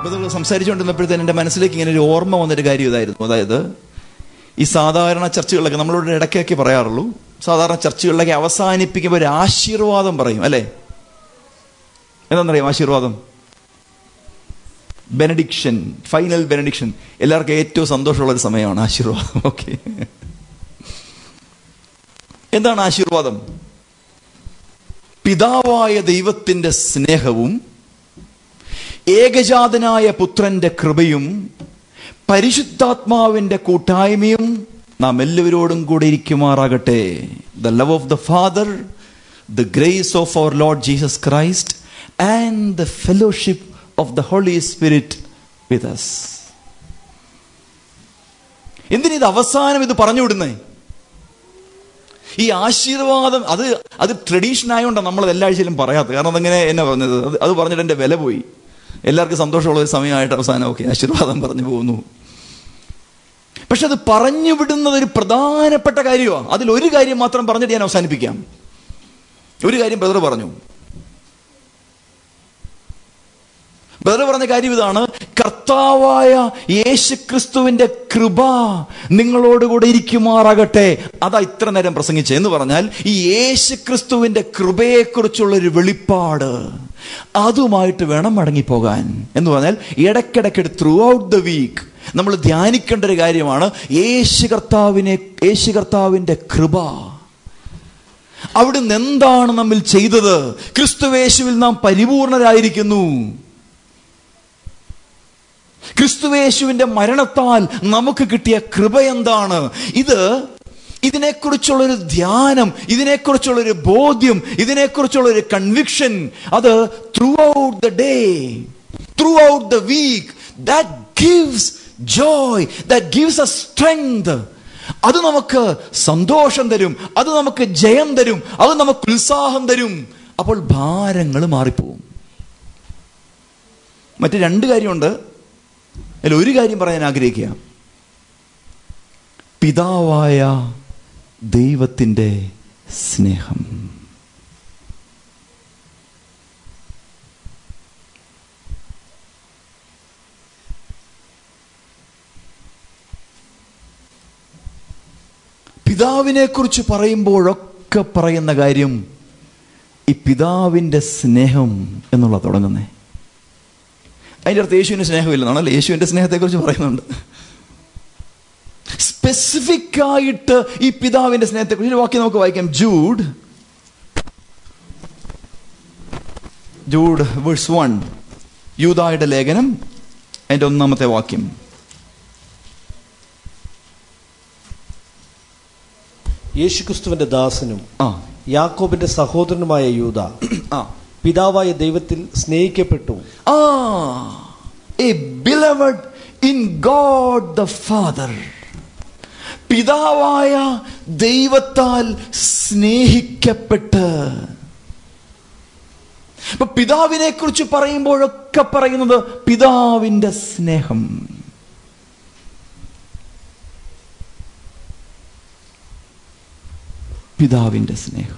Brother സംസാരിച്ചുകൊണ്ടിരുന്നപ്പോഴത്തേന് എൻ്റെ മനസ്സിലേക്ക് ഇങ്ങനെ ഒരു ഓർമ്മ വന്നൊരു കാര്യം ഇതായിരുന്നു അതായത് ഈ സാധാരണ ചർച്ചകളിലൊക്കെ നമ്മളോട് ഇടയ്ക്കൊക്കെ പറയാറുള്ളൂ സാധാരണ ചർച്ചകളിലൊക്കെ അവസാനിപ്പിക്കുമ്പോൾ ഒരു ആശീർവാദം പറയും അല്ലേ എന്താണെന്നറിയാം ആശീർവാദം ബെനഡിക്ഷൻ ഫൈനൽ ബെനഡിക്ഷൻ എല്ലാവർക്കും ഏറ്റവും സന്തോഷമുള്ള ഒരു സമയമാണ് ആശീർവാദം ഓക്കെ എന്താണ് ആശീർവാദം പിതാവായ ദൈവത്തിന്റെ സ്നേഹവും ഏകജാതനായ പുത്രന്റെ കൃപയും പരിശുദ്ധാത്മാവിന്റെ കൂട്ടായ്മയും നാം എല്ലാവരോടും കൂടെ ഇരിക്കുമാറാകട്ടെ the love of the father the grace of our lord Jesus Christ and the fellowship of the holy spirit with us എന്തിനിത് അവസാനം ഇത് പറഞ്ഞു വിടുന്നേ ഈ ആശീർവാദം അത് അത് ട്രഡീഷൻ ആയതുകൊണ്ടാണ് നമ്മൾ എല്ലാ ആഴ്ചയിലും പറയാത്തത് കാരണം അതങ്ങനെ എന്നെ പറഞ്ഞത് അത് അത് പറഞ്ഞിട്ട് എൻ്റെ വില പോയി എല്ലാവർക്കും സന്തോഷമുള്ള ഒരു സമയമായിട്ട് അവസാനം ഓക്കെ ആശീർവാദം പറഞ്ഞു പോകുന്നു പക്ഷെ അത് പറഞ്ഞു വിടുന്നത് ഒരു പ്രധാനപ്പെട്ട കാര്യമാണ് അതിൽ ഒരു കാര്യം മാത്രം പറഞ്ഞിട്ട് ഞാൻ അവസാനിപ്പിക്കാം ഒരു കാര്യം ബ്രദർ പറഞ്ഞു ബ്രദർ പറഞ്ഞ കാര്യം ഇതാണ് കർത്താവായ യേശുക്രിസ്തുവിന്റെ കൃപ നിങ്ങളോടുകൂടെ ഇരിക്കുമാറാകട്ടെ അതാ ഇത്ര നേരം പ്രസംഗിച്ചത് എന്ന് പറഞ്ഞാൽ ഈ യേശുക്രിസ്തുവിന്റെ കൃപയെക്കുറിച്ചുള്ള ഒരു വെളിപ്പാട് അതുമായിട്ട് വേണം മടങ്ങിപ്പോകാൻ എന്ന് പറഞ്ഞാൽ ഇടയ്ക്കിടയ്ക്ക് ത്രൂ ഔട്ട് ദ വീക്ക് നമ്മൾ ധ്യാനിക്കേണ്ട ഒരു കാര്യമാണ് യേശു കർത്താവിനെ യേശു കർത്താവിന്റെ കൃപ അവിടുന്ന് എന്താണ് നമ്മിൽ ചെയ്തത് ക്രിസ്തുവേശുവിൽ നാം പരിപൂർണരായിരിക്കുന്നു ക്രിസ്തുവേശുവിന്റെ മരണത്താൽ നമുക്ക് കിട്ടിയ കൃപ എന്താണ് ഇത് ഇതിനെക്കുറിച്ചുള്ള ഒരു ധ്യാനം ഇതിനെക്കുറിച്ചുള്ള ഒരു ബോധ്യം ഇതിനെക്കുറിച്ചുള്ള ഒരു കൺവിക്ഷൻ അത് throughout the day throughout the week that gives joy that gives a strength അത് നമുക്ക് സന്തോഷം തരും അത് നമുക്ക് ജയം തരും അത് നമുക്ക് ഉത്സാഹം തരും അപ്പോൾ ഭാരങ്ങൾ മാറിപ്പോവും മറ്റു രണ്ട് കാര്യമുണ്ട് അതിൽ ഒരു കാര്യം പറയാൻ ആഗ്രഹിക്കുക പിതാവായ ദൈവത്തിൻ്റെ സ്നേഹം പിതാവിനെ കുറിച്ച് പറയുമ്പോഴൊക്കെ പറയുന്ന കാര്യം ഈ പിതാവിൻ്റെ സ്നേഹം എന്നുള്ള തുടങ്ങുന്നേ അതിൻ്റെ അടുത്ത് യേശുവിന് സ്നേഹമില്ലെന്നാണല്ലോ യേശുവിൻ്റെ സ്നേഹത്തെക്കുറിച്ച് പറയുന്നുണ്ട് സ്പെസിഫിക് ആയിട്ട് ഈ പിതാവിന്റെ സ്നേഹത്തെക്കുറിച്ച് ഒരു വാക്യം നമുക്ക് വായിക്കാം ജൂഡ് ജൂഡ് വേഴ്സ് വൺ യൂതായുടെ ലേഖനം അതിന്റെ ഒന്നാമത്തെ വാക്യം യേശുക്രിസ്തുവിന്റെ ദാസനും ആ യാക്കോബിന്റെ സഹോദരനുമായ യൂത ആ പിതാവായ ദൈവത്തിൽ സ്നേഹിക്കപ്പെട്ടു ah a beloved in God the father പിതാവായ ദൈവത്താൽ സ്നേഹിക്കപ്പെട്ട് ഇപ്പൊ പിതാവിനെ കുറിച്ച് പറയുമ്പോഴൊക്കെ പറയുന്നത് പിതാവിന്റെ സ്നേഹം പിതാവിന്റെ സ്നേഹം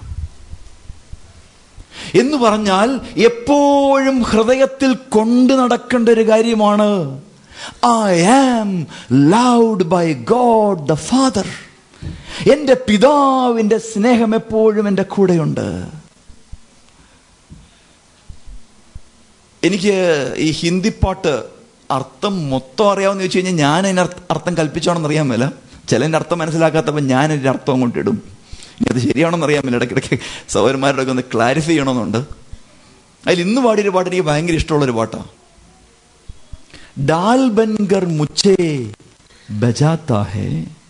എന്ന് പറഞ്ഞാൽ എപ്പോഴും ഹൃദയത്തിൽ കൊണ്ടു നടക്കേണ്ട ഒരു കാര്യമാണ് I am loved by God the father എൻ്റെ പിതാവിൻ്റെ സ്നേഹം എപ്പോഴും എൻ്റെ കൂടെയുണ്ട് എനിക്ക് ഈ ഹിന്ദി പാട്ട് അർത്ഥം മൊത്തം അറിയാമെന്ന് ചോദിച്ചു കഴിഞ്ഞാൽ ഞാൻ അതിന് അർത്ഥ- അർത്ഥം കൽപ്പിച്ചോണെന്ന് അറിയാൻ മേല ചിലതിൻ്റെ അർത്ഥം മനസ്സിലാക്കാത്തപ്പോൾ ഞാൻ അതിൻ്റെ അർത്ഥം കൊണ്ടിടും ഇനി അത് ശരിയാണെന്ന് അറിയാൻ മേല ഇടയ്ക്കിടയ്ക്ക് സൗരന്മാരുടെ ഒക്കെ ഒന്ന് ക്ലാരിഫൈ ചെയ്യണമെന്നുണ്ട് അതിൽ ഇന്ന് പാടിയൊരു പാട്ട് എനിക്ക് ഭയങ്കര ഇഷ്ടമുള്ളൊരു പാട്ടാണ് डाल बनकर मुझे बजाता है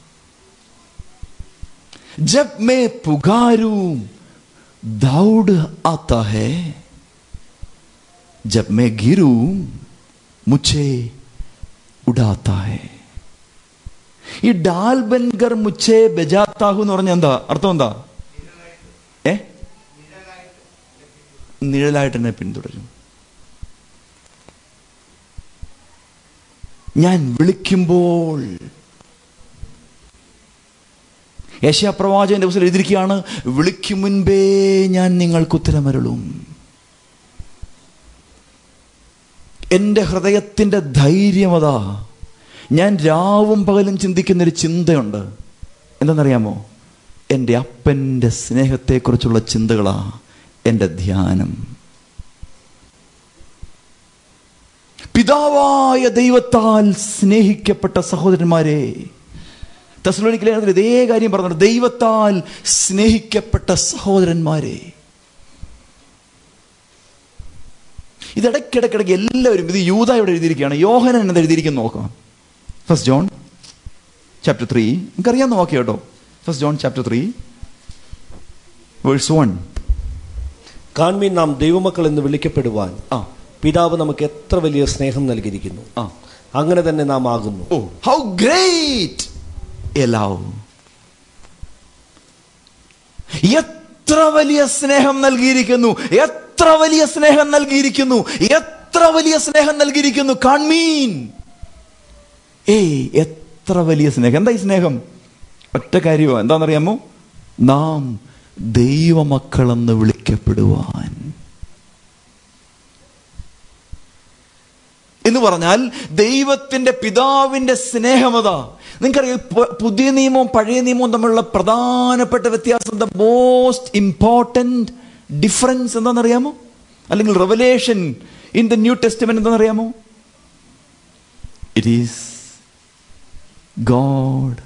जब मैं पुकारूं दौड़ आता है जब मैं गिरूं मुझे ഉടാത്ത ഹെ ഈ ഡാൽ ബൻഗർ മുച്ചേ ബജാത്താഹു എന്ന് പറഞ്ഞ എന്താ അർത്ഥം എന്താ ഏ നിഴലായിട്ട് എന്നെ പിന്തുടരും ഞാൻ വിളിക്കുമ്പോൾ യേശാപ്രവാചകന്റെ പുസ്തകം എഴുതിയിരിക്കുകയാണ് വിളിക്കും മുൻപേ ഞാൻ നിങ്ങൾക്ക് ഉത്തരമരുളും എൻ്റെ ഹൃദയത്തിൻ്റെ ധൈര്യമതാ ഞാൻ രാവും പകലും ചിന്തിക്കുന്നൊരു ചിന്തയുണ്ട് എന്തെന്നറിയാമോ എൻ്റെ അപ്പൻ്റെ സ്നേഹത്തെക്കുറിച്ചുള്ള ചിന്തകളാ എൻ്റെ ധ്യാനം പിതാവായ ദൈവത്താൽ സ്നേഹിക്കപ്പെട്ട സഹോദരന്മാരെ തെസ്സലോനിക്കലെ ലേഖനത്തിൽ ഇതേ കാര്യം പറഞ്ഞു ദൈവത്താൽ സ്നേഹിക്കപ്പെട്ട സഹോദരന്മാരെ ഇതിടയ്ക്കിടയ്ക്കിടയ്ക്ക് എല്ലാവരും ഇത് യൂത ഇവിടെ എഴുതിയിരിക്കുകയാണ് യോഹനൻ എന്ന് എഴുതിയിരിക്കുന്നു നോക്കാം ഫസ്റ്റ് ജോൺ ചാപ്റ്റർ ത്രീ നമുക്കറിയാവുന്ന വാക്യം കേട്ടോ first John chapter three verse one കാൺമീൻ നാം ദൈവമക്കൾ എന്ന് വിളിക്കപ്പെടുവാൻ ആ പിതാവ് നമുക്ക് എത്ര വലിയ സ്നേഹം നൽകിയിരിക്കുന്നു ആ അങ്ങനെ തന്നെ നാം ആകുന്നു oh how great a love എത്ര വലിയ സ്നേഹം നൽകിയിരിക്കുന്നു എത്ര വലിയ സ്നേഹം നൽകിയിരിക്കുന്നു എത്ര വലിയ സ്നേഹം നൽകിയിരിക്കുന്നു കാൺമീൻ ഏയ് എത്ര വലിയ സ്നേഹം എന്താ ഈ സ്നേഹം ഒറ്റ കാര്യമോ എന്താണെന്നറിയാമോ നാം ദൈവമക്കളെന്ന് വിളിക്കപ്പെടുവാൻ എന്ന് പറഞ്ഞാൽ ദൈവത്തിന്റെ പിതാവിന്റെ സ്നേഹമത നിങ്ങൾക്കറിയാം പ- പുതിയ നിയമവും പഴയ നിയമവും തമ്മിലുള്ള പ്രധാനപ്പെട്ട വ്യത്യാസം ദ മോസ്റ്റ് ഇമ്പോർട്ടൻറ്റ് ഡിഫറൻസ് എന്താണെന്നറിയാമോ അല്ലെങ്കിൽ revelation in the new testament എന്താണെന്നറിയാമോ it is God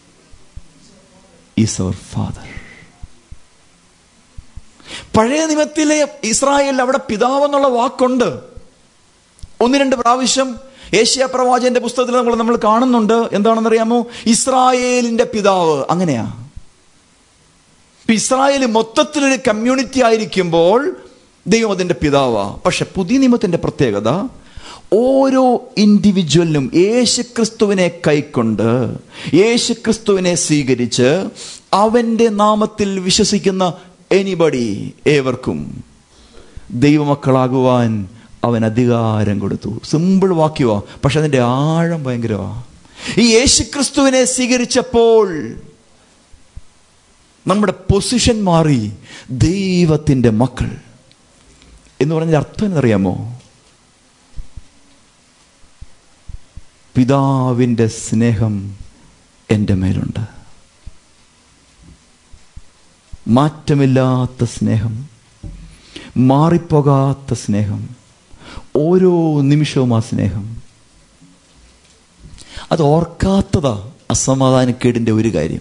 is our father പഴയ നിയമത്തിലെ ഇസ്രായേലിൽ അവിടെ പിതാവ് എന്നുള്ള വാക്കുണ്ട് ഒന്ന് രണ്ട് പ്രാവശ്യം ഏഷ്യ പ്രവാചകന്റെ പുസ്തകത്തിൽ നമ്മൾ നമ്മൾ കാണുന്നുണ്ട് എന്താണെന്നറിയാമോ ഇസ്രായേലിന്റെ പിതാവ് അങ്ങനെയാ ഇപ്പൊ ഇസ്രായേൽ മൊത്തത്തിലൊരു കമ്മ്യൂണിറ്റി ആയിരിക്കുമ്പോൾ ദൈവം അതിന്റെ പിതാവാ പക്ഷെ പുതിയ നിയമത്തിന്റെ പ്രത്യേകത ഓരോ ഇൻഡിവിജ്വലിനും യേശുക്രിസ്തുവിനെ കൈക്കൊണ്ട് യേശുക്രിസ്തുവിനെ സ്വീകരിച്ച് അവന്റെ നാമത്തിൽ വിശ്വസിക്കുന്ന എനിബഡി ഏവർക്കും ദൈവമക്കളാകുവാൻ അവൻ അധികാരം കൊടുത്തു സിമ്പിൾ വാക്യമാ പക്ഷെ അതിന്റെ ആഴം ഭയങ്കരമാ ഈ യേശുക്രിസ്തുവിനെ സ്വീകരിച്ചപ്പോൾ നമ്മുടെ പൊസിഷൻ മാറി ദൈവത്തിന്റെ മക്കൾ എന്ന് പറഞ്ഞതിന്റെ അർത്ഥം എന്നറിയാമോ പിതാവിന്റെ സ്നേഹം എൻ്റെ മേലുണ്ട് മാറ്റമില്ലാത്ത സ്നേഹം മാറിപ്പോകാത്ത സ്നേഹം ഓരോ നിമിഷവും ആ സ്നേഹം അത് ഓർക്കാത്തതാ അസമാധാനക്കേടിന്റെ ഒരു കാര്യം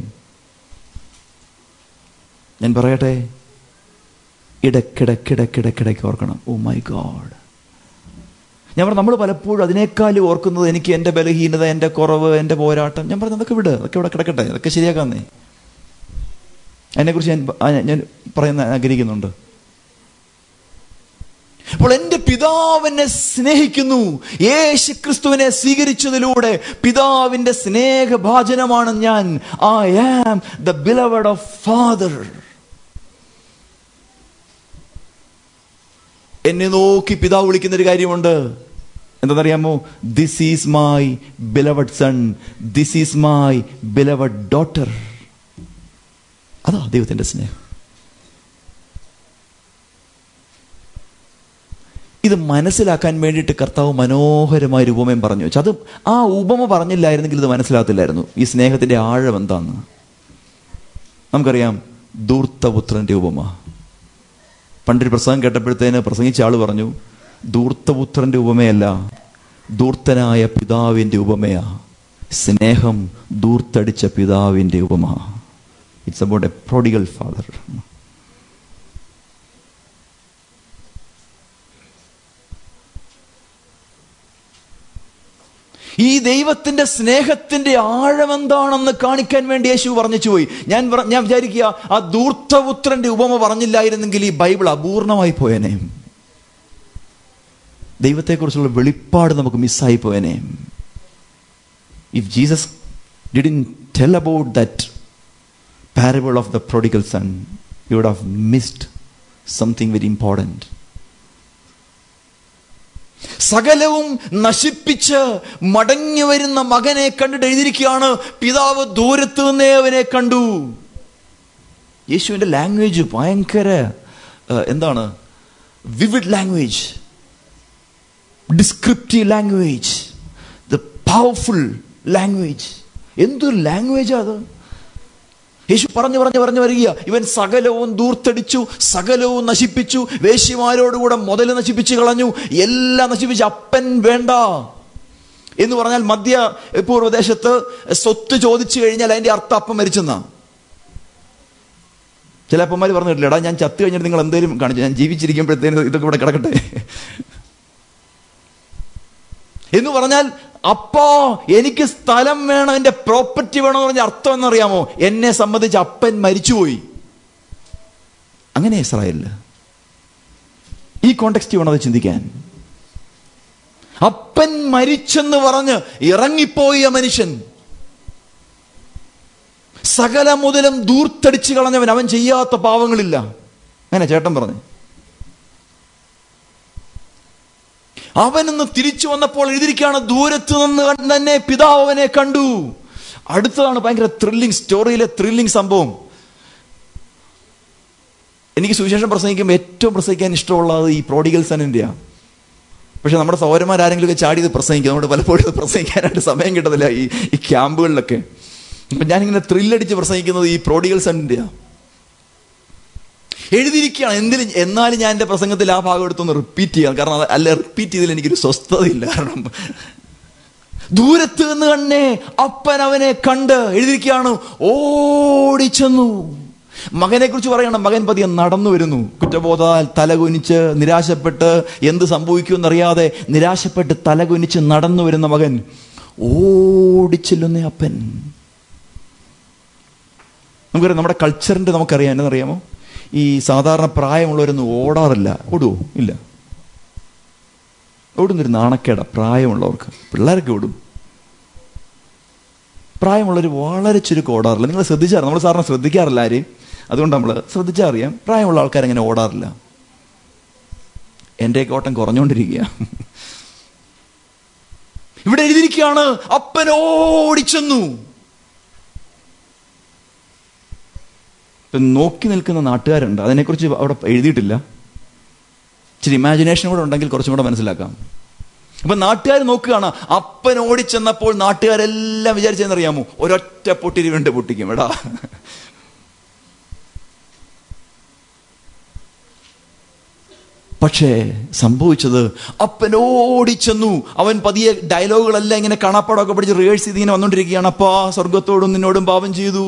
ഞാൻ പറയട്ടെ ഇടക്കിടക്കിടക്കിടക്കിടക്ക് ഓർക്കണം ഓ മൈ ഗോഡ് ഞാൻ പറഞ്ഞു നമ്മൾ പലപ്പോഴും അതിനേക്കാളും ഓർക്കുന്നത് എനിക്ക് എൻ്റെ ബലഹീനത എൻ്റെ കുറവ് എൻ്റെ പോരാട്ടം ഞാൻ പറഞ്ഞു അതൊക്കെ വിട് അതൊക്കെ ഇവിടെ കിടക്കട്ടെ അതൊക്കെ ശരിയാക്കാന്നേ അതിനെക്കുറിച്ച് ഞാൻ ആ, ഞാൻ പറയുന്ന ആഗ്രഹിക്കുന്നുണ്ട് അപ്പോൾ എൻ്റെ പിതാവിനെ സ്നേഹിക്കുന്നു യേശു ക്രിസ്തുവിനെ സ്വീകരിച്ചതിലൂടെ പിതാവിന്റെ സ്നേഹഭാജനമാണ് ഞാൻ I am the beloved of father എന്നെ നോക്കി പിതാവ് വിളിക്കുന്ന ഒരു കാര്യമുണ്ട് എന്താണെന്നറിയാമോ this is my beloved son this is my beloved daughter അതാ ദൈവത്തിന്റെ സ്നേഹം ഇത് മനസ്സിലാക്കാൻ വേണ്ടിയിട്ട് കർത്താവ് മനോഹരമായ ഒരു ഉപമയും പറഞ്ഞു വെച്ചു അത് ആ ഉപമ പറഞ്ഞില്ലായിരുന്നെങ്കിൽ ഇത് മനസ്സിലാകത്തില്ലായിരുന്നു ഈ സ്നേഹത്തിന്റെ ആഴം എന്താന്ന് നമുക്കറിയാം ദൂർത്തപുത്രന്റെ ഉപമ പണ്ടൊരു പ്രസംഗം കേട്ടപ്പോഴത്തേന് പ്രസംഗിച്ച ആള് പറഞ്ഞു ദൂർത്തപുത്രന്റെ ഉപമയല്ല ദൂർത്തനായ പിതാവിന്റെ ഉപമയാ സ്നേഹം ദൂർത്തടിച്ച പിതാവിന്റെ ഉപമ it's about a prodigal father ഈ ദൈവത്തിന്റെ സ്നേഹത്തിന്റെ ആഴം എന്താണെന്ന് കാണിക്കാൻ വേണ്ടി യേശു പറഞ്ഞു പോയി ഞാൻ പറ- ഞാൻ വിചാരിക്കുക ആ ദൂർത്തപുത്രന്റെ ഉപമ പറഞ്ഞില്ലായിരുന്നെങ്കിൽ ഈ ബൈബിൾ അപൂർണമായി പോയനെ ദൈവത്തെക്കുറിച്ചുള്ള വെളിപ്പാട് നമുക്ക് മിസ്സായി പോയനെ if Jesus didn't tell about that parable of the prodigal son you would have missed something very important സകലവും നശിപ്പിച്ച് മടങ്ങി വരുന്ന മകനെ കണ്ടിട്ട് എഴുതിയിരിക്കുകയാണ് പിതാവ് ദൂരത്ത് നിന്നേ അവനെ കണ്ടു യേശുവിന്റെ ലാംഗ്വേജ് ഭയങ്കര ഏഹ്, എന്താണ് vivid language descriptive language the powerful language എന്തൊരു ലാംഗ്വേജാ അത് യേശു പറഞ്ഞു പറഞ്ഞു പറഞ്ഞു വരിക ഇവൻ സകലവും ദൂർത്തടിച്ചു സകലവും നശിപ്പിച്ചു വേശ്യമാരോടുകൂടെ മുതൽ നശിപ്പിച്ചു കളഞ്ഞു എല്ലാം നശിപ്പിച്ചു അപ്പൻ വേണ്ട എന്ന് പറഞ്ഞാൽ മധ്യ പൂർവ്വദേശത്ത് സ്വത്ത് ചോദിച്ചു കഴിഞ്ഞാൽ അതിന്റെ അർത്ഥം അപ്പം മരിച്ചെന്നാ ചില അപ്പന്മാർ പറഞ്ഞിട്ടില്ല എടാ ഞാൻ ചത്തു കഴിഞ്ഞിട്ട് നിങ്ങൾ എന്തെങ്കിലും കാണിച്ചു ഞാൻ ജീവിച്ചിരിക്കുമ്പോഴത്തേനും ഇതൊക്കെ ഇവിടെ കിടക്കട്ടെ എന്ന് പറഞ്ഞാൽ അപ്പാ എനിക്ക് സ്ഥലം വേണം എന്റെ പ്രോപ്പർട്ടി വേണം എന്ന് പറഞ്ഞ അർത്ഥം എന്നറിയാമോ എന്നെ സംബന്ധിച്ച് അപ്പൻ മരിച്ചുപോയി അങ്ങനെ ഇസ്രായേലില് ഈ കോണ്ടെക്സ്റ്റ് വേണം അത് ചിന്തിക്കാൻ അപ്പൻ മരിച്ചെന്ന് പറഞ്ഞ് ഇറങ്ങിപ്പോയ മനുഷ്യൻ സകല മുതലും ദൂർത്തടിച്ച് കളഞ്ഞവൻ അവൻ ചെയ്യാത്ത പാവങ്ങളില്ല അങ്ങനെ ചേട്ടൻ പറഞ്ഞു അവനൊന്ന് തിരിച്ചു വന്നപ്പോൾ എഴുതിയിരിക്കുകയാണ് ദൂരത്ത് നിന്ന് തന്നെ പിതാവ് അവനെ കണ്ടു അടുത്തതാണ് ഭയങ്കര ത്രില്ലിംഗ് സ്റ്റോറിയിലെ ത്രില്ലിംഗ് സംഭവം എനിക്ക് സുവിശേഷം പ്രസംഗിക്കുമ്പോൾ ഏറ്റവും പ്രസംഗിക്കാൻ ഇഷ്ടമുള്ളത് ഈ പ്രോഡിഗൽ സണിൻ്റെയാണ് പക്ഷെ നമ്മുടെ സൗരന്മാരാരെങ്കിലും ഒക്കെ ചാടി ഇത് പ്രസംഗിക്കും നമ്മുടെ പലപ്പോഴും ഇത് പ്രസംഗിക്കാനായിട്ട് സമയം കിട്ടത്തില്ല ഈ ഈ ക്യാമ്പുകളിലൊക്കെ അപ്പം ഞാനിങ്ങനെ ത്രില്ലടിച്ച് പ്രസംഗിക്കുന്നത് ഈ പ്രോഡിഗൽ സണിൻ്റെയാണ് എഴുതിയിരിക്കുകയാണ് എന്തിനും എന്നാലും ഞാൻ എൻ്റെ പ്രസംഗത്തിൽ ആ ഭാഗം എടുത്തൊന്ന് റിപ്പീറ്റ് ചെയ്യാം കാരണം അത് അല്ല റിപ്പീറ്റ് ചെയ്തതിൽ എനിക്കൊരു സ്വസ്ഥതയില്ല കാരണം ദൂരത്ത് നിന്ന് തന്നെ അപ്പൻ അവനെ കണ്ട് എഴുതിയിരിക്കുകയാണ് ഓടിച്ചെന്നു മകനെ കുറിച്ച് പറയണം മകൻ പതിയെ നടന്നു വരുന്നു കുറ്റബോധാൽ തലകുനിച്ച് നിരാശപ്പെട്ട് എന്ത് സംഭവിക്കുമെന്നറിയാതെ നിരാശപ്പെട്ട് തലകുനിച്ച് നടന്നു വരുന്ന മകൻ ഓടിച്ചെല്ലുന്ന അപ്പൻ നമുക്കറിയാം നമ്മുടെ കൾച്ചറിന്റെ നമുക്കറിയാം എന്നറിയാമോ ഈ സാധാരണ പ്രായമുള്ളവരൊന്നും ഓടാറില്ല ഓടുവോ ഇല്ല ഓടുന്നൊരു നാണക്കേട പ്രായമുള്ളവർക്ക് പിള്ളേരൊക്കെ ഓടും പ്രായമുള്ളവർ വളരെ ചുരുക്കം ഓടാറില്ല നിങ്ങൾ ശ്രദ്ധിച്ചാറ് നമ്മൾ സാറിന് ശ്രദ്ധിക്കാറില്ല ആരെയും അതുകൊണ്ട് നമ്മൾ ശ്രദ്ധിച്ചറിയാം പ്രായമുള്ള ആൾക്കാർ അങ്ങനെ ഓടാറില്ല എൻ്റെയൊക്കെ ഓട്ടം കുറഞ്ഞുകൊണ്ടിരിക്കുക ഇവിടെ എഴുതിയിരിക്കുകയാണ് അപ്പൻ ഓടിച്ചെന്നു ഇപ്പം നോക്കി നിൽക്കുന്ന നാട്ടുകാരുണ്ട് അതിനെക്കുറിച്ച് അവിടെ എഴുതിയിട്ടില്ല ഇച്ചിരി ഇമാജിനേഷൻ കൂടെ ഉണ്ടെങ്കിൽ കുറച്ചും കൂടെ മനസ്സിലാക്കാം അപ്പൊ നാട്ടുകാർ നോക്കുകയാണ് അപ്പൻ ഓടിച്ചെന്നപ്പോൾ നാട്ടുകാരെല്ലാം വിചാരിച്ചെന്നറിയാമോ ഒരൊറ്റ പൊട്ടിരിവണ്ട് പൊട്ടിക്കും എടാ പക്ഷേ സംഭവിച്ചത് അപ്പൻ ഓടിച്ചെന്നു അവൻ പതിയെ ഡയലോഗുകളെല്ലാം ഇങ്ങനെ കാണാപ്പാടമൊക്കെ പഠിച്ച് റിഹേഴ്സ് ചെയ്ത് ഇങ്ങനെ വന്നുകൊണ്ടിരിക്കുകയാണ് അപ്പാ സ്വർഗത്തോടും നിന്നോടും പാപം ചെയ്തു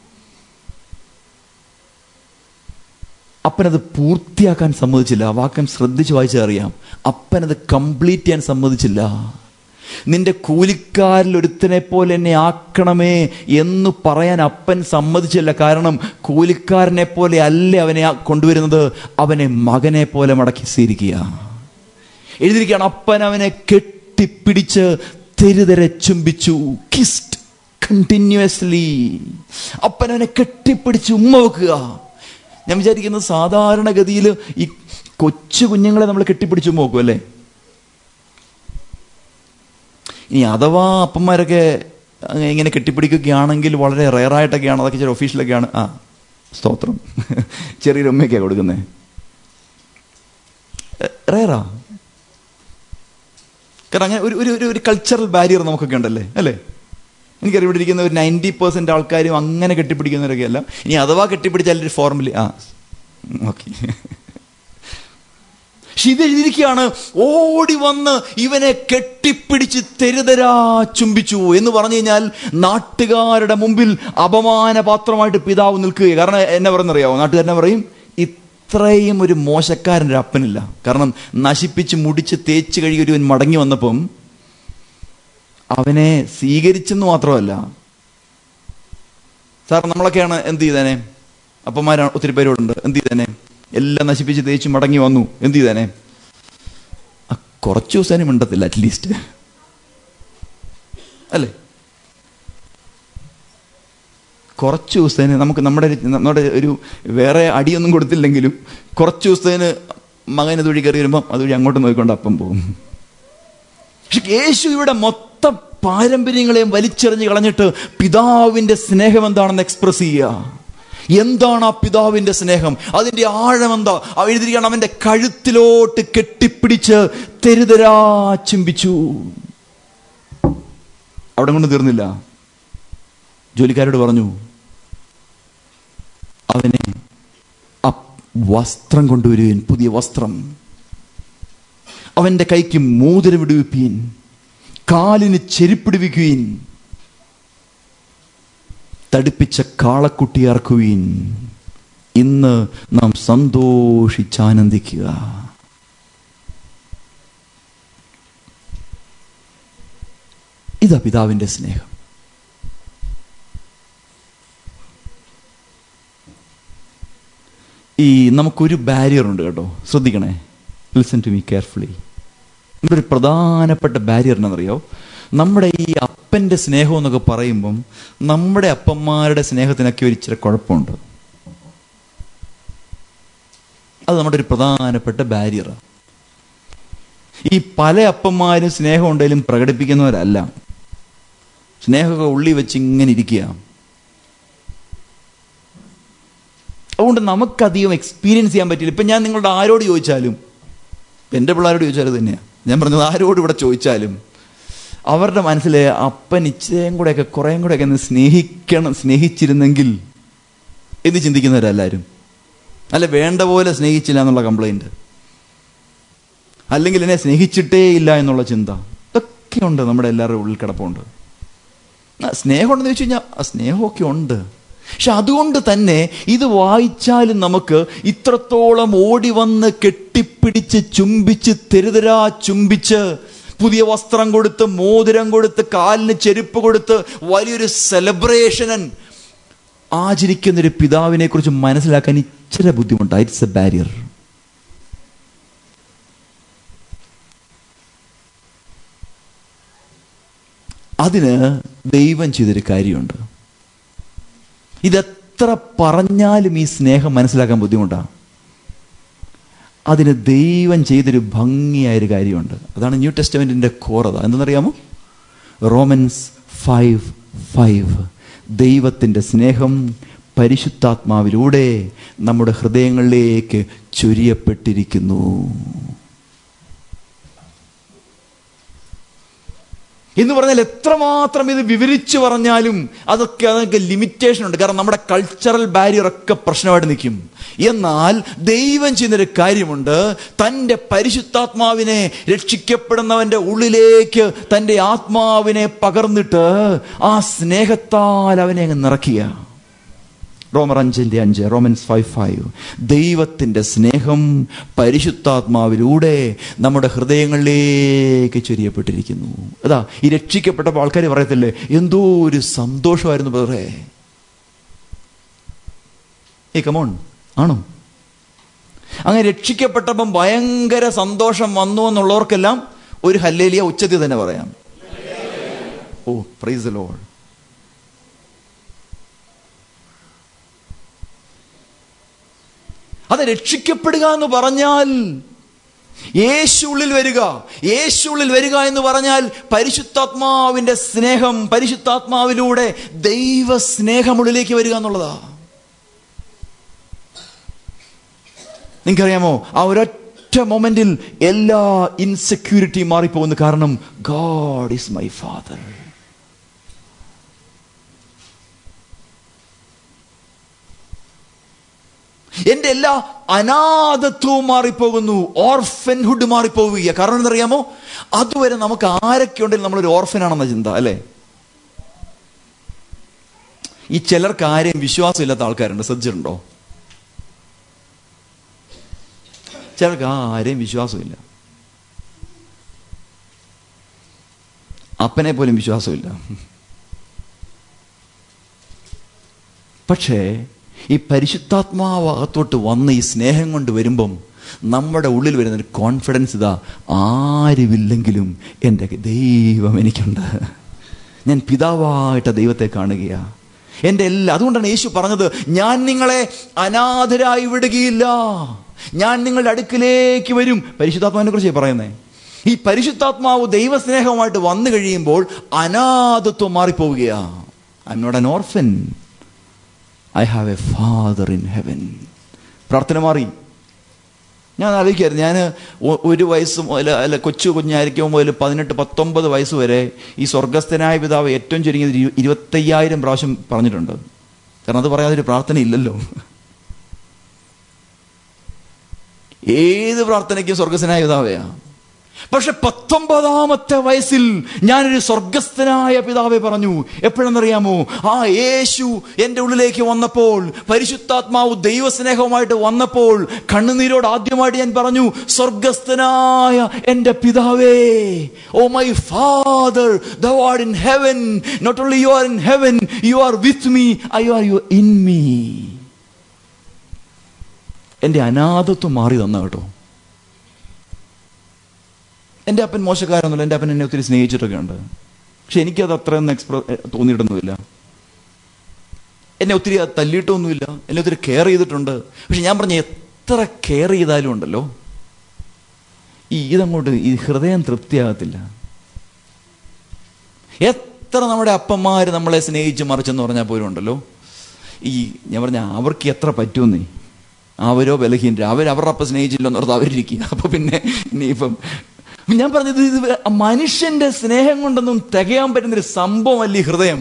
അപ്പനത് പൂർത്തിയാക്കാൻ സമ്മതിച്ചില്ല ആ വാക്യം ശ്രദ്ധിച്ച് വായിച്ചാൽ അറിയാം അപ്പനത് കംപ്ലീറ്റ് ചെയ്യാൻ സമ്മതിച്ചില്ല നിന്റെ കൂലിക്കാരിൽ ഒരുത്തനെ പോലെ എന്നെ ആക്കണമേ എന്ന് പറയാൻ അപ്പൻ സമ്മതിച്ചില്ല കാരണം കൂലിക്കാരനെ പോലെ അല്ലേ അവനെ ആ- കൊണ്ടുവരുന്നത് അവനെ മകനെ പോലെ മടക്കി സ്വീകരിക്കുക എഴുതിയിരിക്കുകയാണ് അപ്പൻ അവനെ കെട്ടിപ്പിടിച്ച് തെരുതെരെ ചുംബിച്ചു കിസ്റ്റ് കണ്ടിന്യൂസ്ലി അപ്പൻ അവനെ കെട്ടിപ്പിടിച്ച് ഉമ്മ വെക്കുക ഞാൻ വിചാരിക്കുന്നത് സാധാരണഗതിയിൽ ഈ കൊച്ചു കുഞ്ഞുങ്ങളെ നമ്മൾ കെട്ടിപ്പിടിച്ച് ഉമ്മ വെക്കും അല്ലേ ഇനി അഥവാ അപ്പന്മാരൊക്കെ അങ്ങ് ഇങ്ങനെ കെട്ടിപ്പിടിക്കുകയാണെങ്കിൽ വളരെ റെയറായിട്ടൊക്കെയാണ് അതൊക്കെ ചില ഒഫീഷ്യലൊക്കെയാണ് ആ സ്തോത്രം ചെറിയൊരു ഉമ്മയൊക്കെയാണ് കൊടുക്കുന്നത് റെയറാ കാരണം അങ്ങനെ ഒരു ഒരു ഒരു- ഒരു കൾച്ചറൽ ബാരിയർ നമുക്കൊക്കെ ഉണ്ടല്ലേ അല്ലേ എനിക്കറിയാം ഇവിടെ ഇരിക്കുന്ന ഒരു നയൻറ്റി പെർസെന്റ് ആൾക്കാരും അങ്ങനെ കെട്ടിപ്പിടിക്കുന്നവരൊക്കെ അല്ല ഇനി അഥവാ കെട്ടിപ്പിടിച്ചാൽ ഒരു ഫോർമുല ആ ഓക്കെ പക്ഷെ ഇത് എഴുതിയിരിക്കുകയാണ് ഓടി വന്ന് ഇവനെ കെട്ടിപ്പിടിച്ച് തെരുതരാ ചുംബിച്ചു എന്ന് പറഞ്ഞു കഴിഞ്ഞാൽ നാട്ടുകാരുടെ മുമ്പിൽ അപമാനപാത്രമായിട്ട് പിതാവ് നിൽക്കുക കാരണം എന്നെ പറയുന്നറിയാവോ നാട്ടുകാരനെ പറയും ഇത്രയും ഒരു മോശക്കാരൻ്റെ അപ്പനില്ല കാരണം നശിപ്പിച്ച് മുടിച്ച് തേച്ച് കഴുകി ഒരുവൻ മടങ്ങി വന്നപ്പം അവനെ സ്വീകരിച്ചെന്ന് മാത്രമല്ല സാർ നമ്മളൊക്കെയാണ് എന്ത് ചെയ്തേനെ അപ്പന്മാരാണ് ഒത്തിരി പേരോടുണ്ട് എന്ത് ചെയ്തേനെ എല്ലാം നശിപ്പിച്ച് തേച്ച് മടങ്ങി വന്നു എന്ത് ചെയ്തേനെ ആ കുറച്ച് ദിവസം മിണ്ടത്തില്ല അറ്റ്ലീസ്റ്റ് അല്ലേ കുറച്ച് ദിവസത്തേന് നമുക്ക് നമ്മുടെ ഒരു- നമ്മുടെ ഒരു വേറെ അടിയൊന്നും കൊടുത്തില്ലെങ്കിലും കുറച്ച് ദിവസത്തേന് മകൻ ഇതുവഴി കയറി വരുമ്പം അതുവഴി അങ്ങോട്ട് നോക്കിക്കൊണ്ട് അപ്പം പോകും പക്ഷെ യേശു ഇവിടെ മൊത്തം പാരമ്പര്യങ്ങളെയും വലിച്ചെറിഞ്ഞ് കളഞ്ഞിട്ട് പിതാവിന്റെ സ്നേഹം എന്താണെന്ന് എക്സ്പ്രസ് ചെയ്യുക എന്താണ് ആ പിതാവിന്റെ സ്നേഹം അതിന്റെ ആഴം എന്താ ആ എഴുതിയിരിക്കുകയാണ് അവന്റെ കഴുത്തിലോട്ട് കെട്ടിപ്പിടിച്ച് തെരുതരാ ചുംബിച്ചു അവിടെ കൊണ്ട് തീർന്നില്ല ജോലിക്കാരോട് പറഞ്ഞു അവനെ അപ്- വസ്ത്രം കൊണ്ടുവരുവീൻ പുതിയ വസ്ത്രം അവന്റെ കൈക്ക് മോതിരം വിടുവിപ്പീൻ കാലിന് ചെരുപ്പിടുവിക്കുവീൻ തടിപ്പിച്ച കാളക്കുട്ടി ഇറക്കുവീൻ ഇന്ന് നാം സന്തോഷിച്ചാനന്ദിക്കുക ഇതാ പിതാവിന്റെ സ്നേഹം ഈ നമുക്കൊരു ബാരിയർ ഉണ്ട് കേട്ടോ ശ്രദ്ധിക്കണേ ലിസൺ ടു മീ കെയർഫുള്ളി നമ്മുടെ ഒരു പ്രധാനപ്പെട്ട ബാരിയർ എന്നറിയോ നമ്മുടെ ഈ അപ്പൻ്റെ സ്നേഹം എന്നൊക്കെ പറയുമ്പം നമ്മുടെ അപ്പന്മാരുടെ സ്നേഹത്തിനൊക്കെ ഒരു ഇച്ചിരി കുഴപ്പമുണ്ട് അത് നമ്മുടെ ഒരു പ്രധാനപ്പെട്ട ബാരിയറാണ് ഈ പല അപ്പന്മാരും സ്നേഹം ഉണ്ടെങ്കിലും പ്രകടിപ്പിക്കുന്നവരല്ല സ്നേഹമൊക്കെ ഉള്ളി വെച്ച് ഇങ്ങനെ ഇരിക്കുക അതുകൊണ്ട് നമുക്കധികം എക്സ്പീരിയൻസ് ചെയ്യാൻ പറ്റില്ല ഇപ്പം ഞാൻ നിങ്ങളുടെ ആരോട് ചോദിച്ചാലും എൻ്റെ പിള്ളേരോട് ചോദിച്ചാലും ഇത് തന്നെയാണ് ഞാൻ പറഞ്ഞത് ആരോട് ഇവിടെ ചോദിച്ചാലും അവരുടെ മനസ്സിൽ അപ്പൻ ഇച്ചയും കൂടെയൊക്കെ കുറേയും കൂടെയൊക്കെ ഒന്ന് സ്നേഹിക്കണം സ്നേഹിച്ചിരുന്നെങ്കിൽ എന്ന് ചിന്തിക്കുന്നവരെല്ലാവരും അല്ല വേണ്ട പോലെ സ്നേഹിച്ചില്ല എന്നുള്ള കംപ്ലൈൻറ്റ് അല്ലെങ്കിൽ എന്നെ സ്നേഹിച്ചിട്ടേ ഇല്ല എന്നുള്ള ചിന്ത ഇതൊക്കെയുണ്ട് നമ്മുടെ എല്ലാവരുടെ ഉള്ളിൽ കിടപ്പുണ്ട് ആ, സ്നേഹമുണ്ടെന്ന് ചോദിച്ചു കഴിഞ്ഞാൽ ആ സ്നേഹമൊക്കെ ഉണ്ട് പക്ഷെ അതുകൊണ്ട് തന്നെ ഇത് വായിച്ചാലും നമുക്ക് ഇത്രത്തോളം ഓടി വന്ന് കെട്ടിപ്പിടിച്ച് ചുംബിച്ച് തെരുതരാ ചുംബിച്ച് പുതിയ വസ്ത്രം കൊടുത്ത് മോതിരം കൊടുത്ത് കാലിന് ചെരുപ്പ് കൊടുത്ത് വലിയൊരു സെലിബ്രേഷൻ ആചരിക്കുന്ന ഒരു പിതാവിനെ കുറിച്ച് മനസ്സിലാക്കാൻ ഇച്ചിരി ബുദ്ധിമുട്ടാണ് ഇറ്റ്സ് എ ബാരിയർ അതിന് ദൈവം ചെയ്തൊരു കാര്യമുണ്ട് ഇതെത്ര പറഞ്ഞാലും ഈ സ്നേഹം മനസ്സിലാക്കാൻ ബുദ്ധിമുട്ടാണ് അതിന് ദൈവം ചെയ്തൊരു ഭംഗിയായൊരു കാര്യമുണ്ട് അതാണ് ന്യൂ ടെസ്റ്റമെന്റിന്റെ കോറത എന്തെന്നറിയാമോ റോമൻസ് ഫൈവ് ഫൈവ് ദൈവത്തിൻ്റെ സ്നേഹം പരിശുദ്ധാത്മാവിലൂടെ നമ്മുടെ ഹൃദയങ്ങളിലേക്ക് ചൊരിയപ്പെട്ടിരിക്കുന്നു എന്ന് പറഞ്ഞാൽ എത്രമാത്രം ഇത് വിവരിച്ചു പറഞ്ഞാലും അതൊക്കെ അതൊക്കെ ലിമിറ്റേഷൻ ഉണ്ട് കാരണം നമ്മുടെ കൾച്ചറൽ ബാരിയർ ഒക്കെ പ്രശ്നമായിട്ട് നിൽക്കും എന്നാൽ ദൈവം ചെയ്യുന്നൊരു കാര്യമുണ്ട് തൻ്റെ പരിശുദ്ധാത്മാവിനെ രക്ഷിക്കപ്പെടുന്നവന്റെ ഉള്ളിലേക്ക് തൻ്റെ ആത്മാവിനെ പകർന്നിട്ട് ആ സ്നേഹത്താൽ അവനെ അങ്ങ് നിറയ്ക്കുക റോമർ അഞ്ചിന്റെ അഞ്ച് റോമൻസ് ഫൈവ് ഫൈവ് ദൈവത്തിൻ്റെ സ്നേഹം പരിശുദ്ധാത്മാവിലൂടെ നമ്മുടെ ഹൃദയങ്ങളിലേക്ക് ചൊരിയപ്പെട്ടിരിക്കുന്നു അതാ ഈ രക്ഷിക്കപ്പെട്ടപ്പോൾ ആൾക്കാർ പറയത്തില്ലേ എന്തോ ഒരു സന്തോഷമായിരുന്നു ബ്രദറെ ഏ കമോൺ ആണോ അങ്ങനെ രക്ഷിക്കപ്പെട്ടപ്പം ഭയങ്കര സന്തോഷം വന്നു എന്നുള്ളവർക്കെല്ലാം ഒരു ഹല്ലേലിയ ഉച്ചത്തിൽ തന്നെ പറയാം ഓ പ്രൈസ് ലോഡ് അത് രക്ഷിക്കപ്പെടുക എന്ന് പറഞ്ഞാൽ യേശുള്ളിൽ വരിക യേശുള്ളിൽ വരിക എന്ന് പറഞ്ഞാൽ പരിശുദ്ധാത്മാവിന്റെ സ്നേഹം പരിശുദ്ധാത്മാവിലൂടെ ദൈവ സ്നേഹമുള്ളിലേക്ക് വരിക എന്നുള്ളതാ നിങ്ങൾക്കറിയാമോ ആ ഒരൊറ്റ മൊമെന്റിൽ എല്ലാ ഇൻസെക്യൂരിറ്റിയും മാറിപ്പോകുന്നു കാരണം ഗാഡ് ഈസ് മൈ ഫാദർ എന്റെ എല്ലാ അനാഥത്വവും മാറിപ്പോകുന്നു ഓർഫൻഹുഡ് മാറിപ്പോവുക കാരണം എന്തറിയാമോ അതുവരെ നമുക്ക് ആരൊക്കെ ഉണ്ടെങ്കിലും നമ്മളൊരു ഓർഫനാണെന്ന ചിന്ത അല്ലേ ഈ ചിലർക്ക് ആരെയും വിശ്വാസമില്ലാത്ത ആൾക്കാരുണ്ട് ശ്രദ്ധിച്ചിട്ടുണ്ടോ ചിലർക്ക് ആരെയും വിശ്വാസമില്ല അപ്പനെ പോലും വിശ്വാസമില്ല പക്ഷേ ഈ പരിശുദ്ധാത്മാവ് അകത്തോട്ട് വന്ന് ഈ സ്നേഹം കൊണ്ട് വരുമ്പം നമ്മുടെ ഉള്ളിൽ വരുന്ന ഒരു കോൺഫിഡൻസ് ഇതാ ആരുമില്ലെങ്കിലും എൻ്റെ ദൈവം എനിക്കുണ്ട് ഞാൻ പിതാവായിട്ട് ദൈവത്തെ കാണുകയാ എൻ്റെ എല്ലാ അതുകൊണ്ടാണ് യേശു പറഞ്ഞത് ഞാൻ നിങ്ങളെ അനാഥരായി വിടുകയില്ല ഞാൻ നിങ്ങളുടെ അടുക്കിലേക്ക് വരും പരിശുദ്ധാത്മാവിനെ കുറിച്ച് പറയുന്നേ ഈ പരിശുദ്ധാത്മാവ് ദൈവസ്നേഹമായിട്ട് വന്നു കഴിയുമ്പോൾ അനാഥത്വം മാറിപ്പോവുകയാ I am not an orphan I have a father in heaven പ്രാർത്ഥന മാറി ഞാൻ ആലോചിക്കായിരുന്നു ഞാൻ ഒരു വയസ്സ് മുതൽ അല്ല കൊച്ചു കുഞ്ഞായിരിക്കുമ്പോൾ മുതൽ പതിനെട്ട് പത്തൊമ്പത് വയസ്സ് വരെ ഈ സ്വർഗസ്ഥനായ പിതാവ് ഏറ്റവും ചുരുങ്ങിയത് ഇരു- ഇരുപത്തയ്യായിരം പ്രാവശ്യം പറഞ്ഞിട്ടുണ്ട് കാരണം അത് പറയാതൊരു പ്രാർത്ഥന ഇല്ലല്ലോ ഏത് പ്രാർത്ഥനയ്ക്കും സ്വർഗസ്ഥനായ പിതാവയാ പക്ഷെ പത്തൊമ്പതാമത്തെ വയസ്സിൽ ഞാനൊരു സ്വർഗസ്ഥനായ പിതാവെ പറഞ്ഞു എപ്പോഴെന്നറിയാമോ ആ യേശു എൻ്റെ ഉള്ളിലേക്ക് വന്നപ്പോൾ പരിശുദ്ധാത്മാവ് ദൈവസ്നേഹവുമായിട്ട് വന്നപ്പോൾ കണ്ണുനീരോട് ആദ്യമായിട്ട് ഞാൻ പറഞ്ഞു സ്വർഗസ്ഥനായ എൻ്റെ പിതാവേ oh my father thou art in heaven not only you are in heaven you are with me I are you in me എൻ്റെ അനാഥത്വം മാറി തന്ന കേട്ടോ എൻ്റെ അപ്പൻ മോശക്കാരൊന്നുമില്ല എൻ്റെ അപ്പൻ എന്നെ ഒത്തിരി സ്നേഹിച്ചിട്ടൊക്കെ ഉണ്ട് പക്ഷെ എനിക്കത് അത്രയൊന്നും എക്സ്പ്ര തോന്നിയിട്ടൊന്നുമില്ല എന്നെ ഒത്തിരി തല്ലിയിട്ടൊന്നുമില്ല എന്നെ ഒത്തിരി കെയർ ചെയ്തിട്ടുണ്ട് പക്ഷെ ഞാൻ പറഞ്ഞ എത്ര കെയർ ചെയ്താലും ഉണ്ടല്ലോ ഈ ഇതങ്ങോട്ട് ഈ ഹൃദയം തൃപ്തിയാകത്തില്ല എത്ര നമ്മുടെ അപ്പന്മാർ നമ്മളെ സ്നേഹിച്ച് മറിച്ചെന്ന് പറഞ്ഞാൽ പോലും ഉണ്ടല്ലോ ഈ ഞാൻ പറഞ്ഞ അവർക്ക് എത്ര പറ്റുമെന്നേ അവരോ ബലഹീനരോ അവർ അവരുടെ അപ്പം സ്നേഹിച്ചില്ലെന്ന് ഓർത്ത് അവരിരിക്കുക അപ്പൊ പിന്നെ ഇനിയിപ്പം ഞാൻ പറഞ്ഞത് ഇത് മനുഷ്യന്റെ സ്നേഹം കൊണ്ടൊന്നും തികയാൻ പറ്റുന്നൊരു സംഭവമല്ല ഈ ഹൃദയം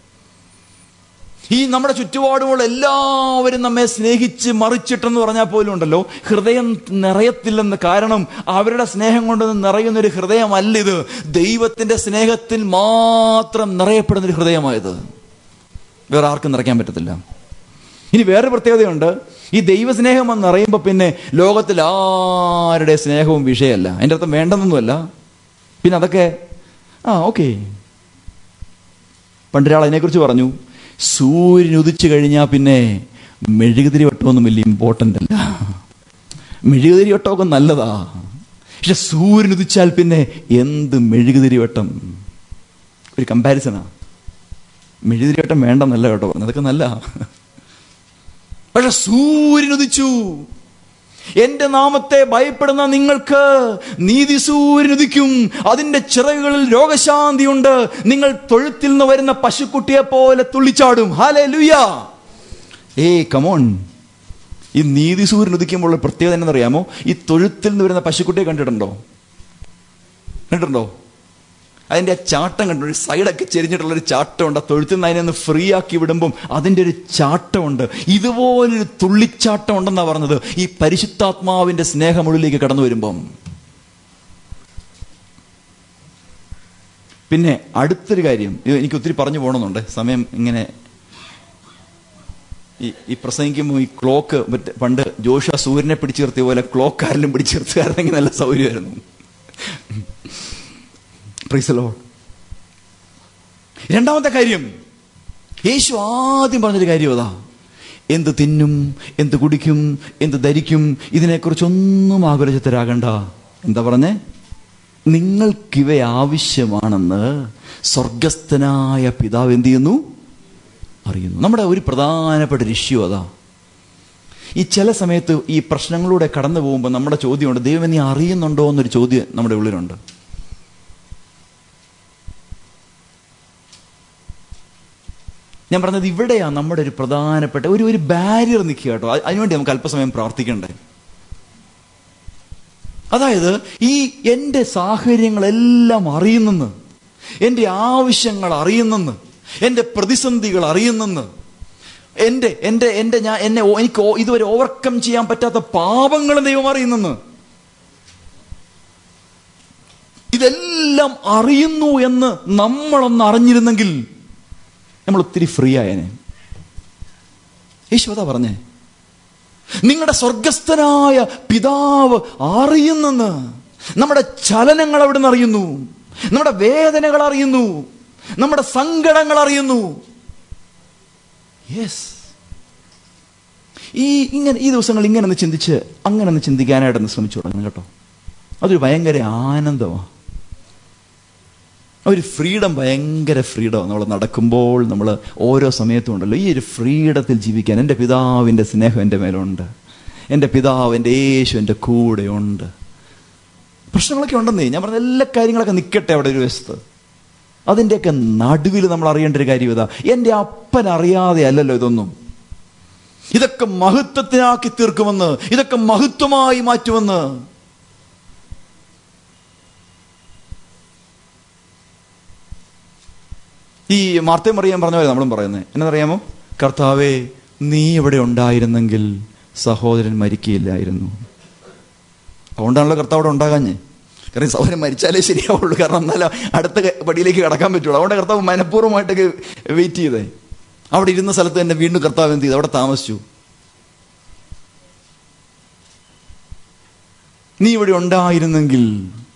ഈ നമ്മുടെ ചുറ്റുപാടുമുള്ള എല്ലാവരും നമ്മെ സ്നേഹിച്ച് മറിച്ചിട്ടെന്ന് പറഞ്ഞാൽ പോലും ഉണ്ടല്ലോ ഹൃദയം നിറയത്തില്ലെന്ന് കാരണം അവരുടെ സ്നേഹം കൊണ്ടൊന്നും നിറയുന്ന ഒരു ഹൃദയമല്ല ഇത് ദൈവത്തിന്റെ സ്നേഹത്തിൽ മാത്രം നിറയപ്പെടുന്ന ഒരു ഹൃദയമായത് വേറെ ആർക്കും നിറയ്ക്കാൻ പറ്റത്തില്ല ഇനി വേറെ പ്രത്യേകതയുണ്ട് ഈ ദൈവസ്നേഹം എന്ന് അറിയുമ്പോൾ പിന്നെ ലോകത്തിൽ ആരുടെ സ്നേഹവും വിഷയമല്ല അതിൻ്റെ അർത്ഥം വേണ്ടെന്നൊന്നുമല്ല പിന്നെ അതൊക്കെ ആ ഓക്കെ പണ്ടൊരാൾ അതിനെക്കുറിച്ച് പറഞ്ഞു സൂര്യൻ ഉദിച്ചു കഴിഞ്ഞാൽ പിന്നെ മെഴുകുതിരി വട്ടമൊന്നും വലിയ ഇമ്പോർട്ടൻ്റ് അല്ല മെഴുകുതിരി വട്ടമൊക്കെ നല്ലതാ പക്ഷെ സൂര്യൻ ഉദിച്ചാൽ പിന്നെ എന്ത് മെഴുകുതിരി വട്ടം ഒരു കമ്പാരിസണാ മെഴുകുതിരി വട്ടം വേണ്ടെന്നല്ല കേട്ടോ പറഞ്ഞത് അതൊക്കെ നല്ല പക്ഷെ സൂര്യൻ ഉദിച്ചു എന്റെ നാമത്തെ ഭയപ്പെടുന്ന നിങ്ങൾക്ക് നീതി സൂര്യൻ ഉദിക്കും അതിന്റെ ചിറകുകളിൽ രോഗശാന്തിയുണ്ട് നിങ്ങൾ തൊഴുത്തിൽ നിന്ന് വരുന്ന പശുക്കുട്ടിയെ പോലെ തുള്ളിച്ചാടും ഹാലേ ലുയ ഏ കമോൺ ഈ നീതി സൂര്യൻ ഉദിക്കുമ്പോൾ പ്രത്യേകത എന്നറിയാമോ ഈ തൊഴുത്തിൽ നിന്ന് വരുന്ന പശുക്കുട്ടിയെ കണ്ടിട്ടുണ്ടോ കണ്ടിട്ടുണ്ടോ അതിന്റെ ആ ചാട്ടം കണ്ടു ഒരു സൈഡൊക്കെ ചെരിഞ്ഞിട്ടുള്ള ഒരു ചാട്ടമുണ്ട് ആ തൊഴുത്തിൽ നിന്ന് അതിനെ ഒന്ന് ഫ്രീ ആക്കി വിടുമ്പം അതിന്റെ ഒരു ചാട്ടമുണ്ട് ഇതുപോലൊരു തുള്ളിച്ചാട്ടം ഉണ്ടെന്നാ പറഞ്ഞത് ഈ പരിശുദ്ധാത്മാവിന്റെ സ്നേഹമുള്ളിലേക്ക് കടന്നു വരുമ്പം പിന്നെ അടുത്തൊരു കാര്യം ഇത് എനിക്ക് ഒത്തിരി പറഞ്ഞു പോകണമെന്നുണ്ട് സമയം ഇങ്ങനെ ഈ ഈ പ്രസംഗിക്കുമ്പോൾ ഈ ക്ലോക്ക് മറ്റേ പണ്ട് ജോഷ സൂര്യനെ പിടിച്ചു നിർത്തിയ പോലെ ക്ലോക്ക് ആരിലും പിടിച്ചു നിർത്തുകയായിരുന്നെങ്കിൽ നല്ല സൗകര്യമായിരുന്നു പ്രീസലോ രണ്ടാമത്തെ കാര്യം യേശു ആദ്യം പറഞ്ഞൊരു കാര്യം അതാ എന്ത് തിന്നും എന്ത് കുടിക്കും എന്ത് ധരിക്കും ഇതിനെക്കുറിച്ചൊന്നും ആകുലചിത്തരാകണ്ട എന്താ പറഞ്ഞേ നിങ്ങൾക്കിവ ആവശ്യമാണെന്ന് സ്വർഗസ്ഥനായ പിതാവ് എന്ത് ചെയ്യുന്നു അറിയുന്നു നമ്മുടെ ഒരു പ്രധാനപ്പെട്ട ഒരു ഇഷ്യൂ അതാ ഈ ചില സമയത്ത് ഈ പ്രശ്നങ്ങളിലൂടെ കടന്നു പോകുമ്പോൾ നമ്മുടെ ചോദ്യമുണ്ട് ദൈവം നീ അറിയുന്നുണ്ടോ എന്നൊരു ചോദ്യം നമ്മുടെ ഉള്ളിലുണ്ട് ഞാൻ പറഞ്ഞത് ഇവിടെയാണ് നമ്മുടെ ഒരു പ്രധാനപ്പെട്ട ഒരു ഒരു ബാരിയർ നിൽക്കുക കേട്ടോ അത് അതിനുവേണ്ടി നമുക്ക് അല്പസമയം പ്രാർത്ഥിക്കണ്ടേ അതായത് ഈ എൻ്റെ സാഹചര്യങ്ങളെല്ലാം അറിയുന്നെന്ന് എൻ്റെ ആവശ്യങ്ങൾ അറിയുന്നെന്ന് എൻ്റെ പ്രതിസന്ധികൾ അറിയുന്നെന്ന് എൻ്റെ എൻ്റെ എൻ്റെ ഞാൻ എന്നെ ഓ- എനിക്ക് ഓ- ഇതുവരെ ഓവർകം ചെയ്യാൻ പറ്റാത്ത പാപങ്ങൾ ദൈവം അറിയുന്നെന്ന് ഇതെല്ലാം അറിയുന്നു എന്ന് നമ്മളൊന്ന് അറിഞ്ഞിരുന്നെങ്കിൽ നമ്മൾ ഒത്തിരി ഫ്രീ ആയനെ യേശു അതാ പറഞ്ഞേ നിങ്ങളുടെ സ്വർഗസ്ഥനായ പിതാവ് അറിയുന്നെന്ന് നമ്മുടെ ചലനങ്ങൾ അവിടെ നിന്ന് അറിയുന്നു നമ്മുടെ വേദനകൾ അറിയുന്നു നമ്മുടെ സങ്കടങ്ങൾ അറിയുന്നു യെസ് ഈ ഇങ്ങനെ ഈ ദിവസങ്ങൾ ഇങ്ങനെ ഒന്ന് ചിന്തിച്ച് അങ്ങനെ ഒന്ന് ചിന്തിക്കാനായിട്ടൊന്ന് ശ്രമിച്ചു തുടങ്ങണം കേട്ടോ അതൊരു ഭയങ്കര ആനന്ദമാണ് ഒരു ഫ്രീഡം ഭയങ്കര ഫ്രീഡം നമ്മൾ നടക്കുമ്പോൾ നമ്മൾ ഓരോ സമയത്തും ഉണ്ടല്ലോ ഈ ഒരു ഫ്രീഡത്തിൽ ജീവിക്കാൻ എൻ്റെ പിതാവിൻ്റെ സ്നേഹം എൻ്റെ മേലുണ്ട് എൻ്റെ പിതാവ് എൻ്റെ യേശു എൻ്റെ കൂടെയുണ്ട് പ്രശ്നങ്ങളൊക്കെ ഉണ്ടെന്നേ ഞാൻ പറഞ്ഞ എല്ലാ കാര്യങ്ങളൊക്കെ നിൽക്കട്ടെ അവിടെ ഒരു വശത്ത് അതിൻ്റെയൊക്കെ നടുവിൽ നമ്മൾ അറിയേണ്ട ഒരു കാര്യം ഇതാ എൻ്റെ അപ്പൻ അറിയാതെ അല്ലല്ലോ ഇതൊന്നും ഇതൊക്കെ മഹത്വത്തിനാക്കി തീർക്കുമെന്ന് ഇതൊക്കെ മഹത്വമായി മാറ്റുമെന്ന് ഈ മാർത്തയും അറിയാൻ പറഞ്ഞ പോലെ നമ്മളും പറയുന്നത് എന്നറിയാമോ കർത്താവേ നീ ഇവിടെ ഉണ്ടായിരുന്നെങ്കിൽ സഹോദരൻ മരിക്കുകയില്ലായിരുന്നു അതുകൊണ്ടാണല്ലോ കർത്താവ് അവിടെ ഉണ്ടാകാഞ്ഞേ കാരണം ഈ സഹോദരൻ മരിച്ചാലേ ശരിയാവുള്ളൂ കാരണം എന്നാലും അടുത്ത ക- പടിയിലേക്ക് കടക്കാൻ പറ്റുള്ളൂ അതുകൊണ്ട് കർത്താവ് മനഃപൂർവ്വമായിട്ടൊക്കെ വെയിറ്റ് ചെയ്തേ അവിടെ ഇരുന്ന സ്ഥലത്ത് തന്നെ വീണ്ടും കർത്താവ് എന്ത് ചെയ്തു അവിടെ താമസിച്ചു നീ ഇവിടെ ഉണ്ടായിരുന്നെങ്കിൽ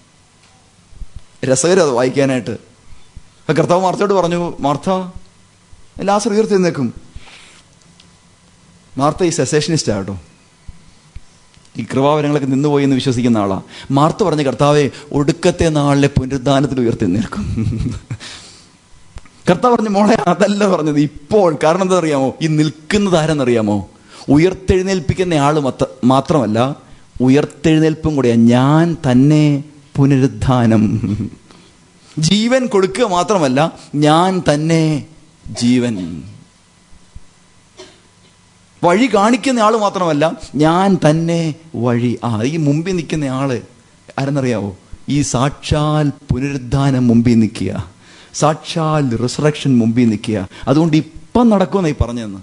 രസകരം അത് വായിക്കാനായിട്ട് അപ്പൊ കർത്താവ് മാർത്തയോട് പറഞ്ഞു മാർത്ത ലാസർ ഉയർത്തി നിൽക്കും മാർത്ത ഈ സെസേഷനിസ്റ്റ് ആട്ടോ ഈ കൃപാവരങ്ങളൊക്കെ നിന്നുപോയി എന്ന് വിശ്വസിക്കുന്ന ആളാ മാർത്ത പറഞ്ഞ കർത്താവെ ഒടുക്കത്തെ നാളിലെ പുനരുദ്ധാനത്തിൽ ഉയർത്തി നിൽക്കും കർത്താവ് പറഞ്ഞു മോളെ അതല്ല പറഞ്ഞത് ഇപ്പോൾ കാരണം എന്താ അറിയാമോ ഈ നിൽക്കുന്നത് ആരെന്നറിയാമോ ഉയർത്തെഴുന്നേൽപ്പിക്കുന്ന ആള് മത്ത- മാത്രമല്ല ഉയർത്തെഴുന്നേൽപ്പും കൂടിയാ ഞാൻ തന്നെ പുനരുദ്ധാനം ജീവൻ കൊടുക്കുക മാത്രമല്ല ഞാൻ തന്നെ ജീവൻ വഴി കാണിക്കുന്ന ആള് മാത്രമല്ല ഞാൻ തന്നെ വഴി ആ ഈ മുമ്പിൽ നിൽക്കുന്ന ആള് ആരെന്നറിയാവോ ഈ സാക്ഷാൽ പുനരുദ്ധാനം മുമ്പിൽ നിൽക്കുക സാക്ഷാൽ റിസറക്ഷൻ മുമ്പിൽ നിൽക്കുക അതുകൊണ്ട് ഇപ്പം നടക്കുമെന്ന് ഈ പറഞ്ഞതെന്ന്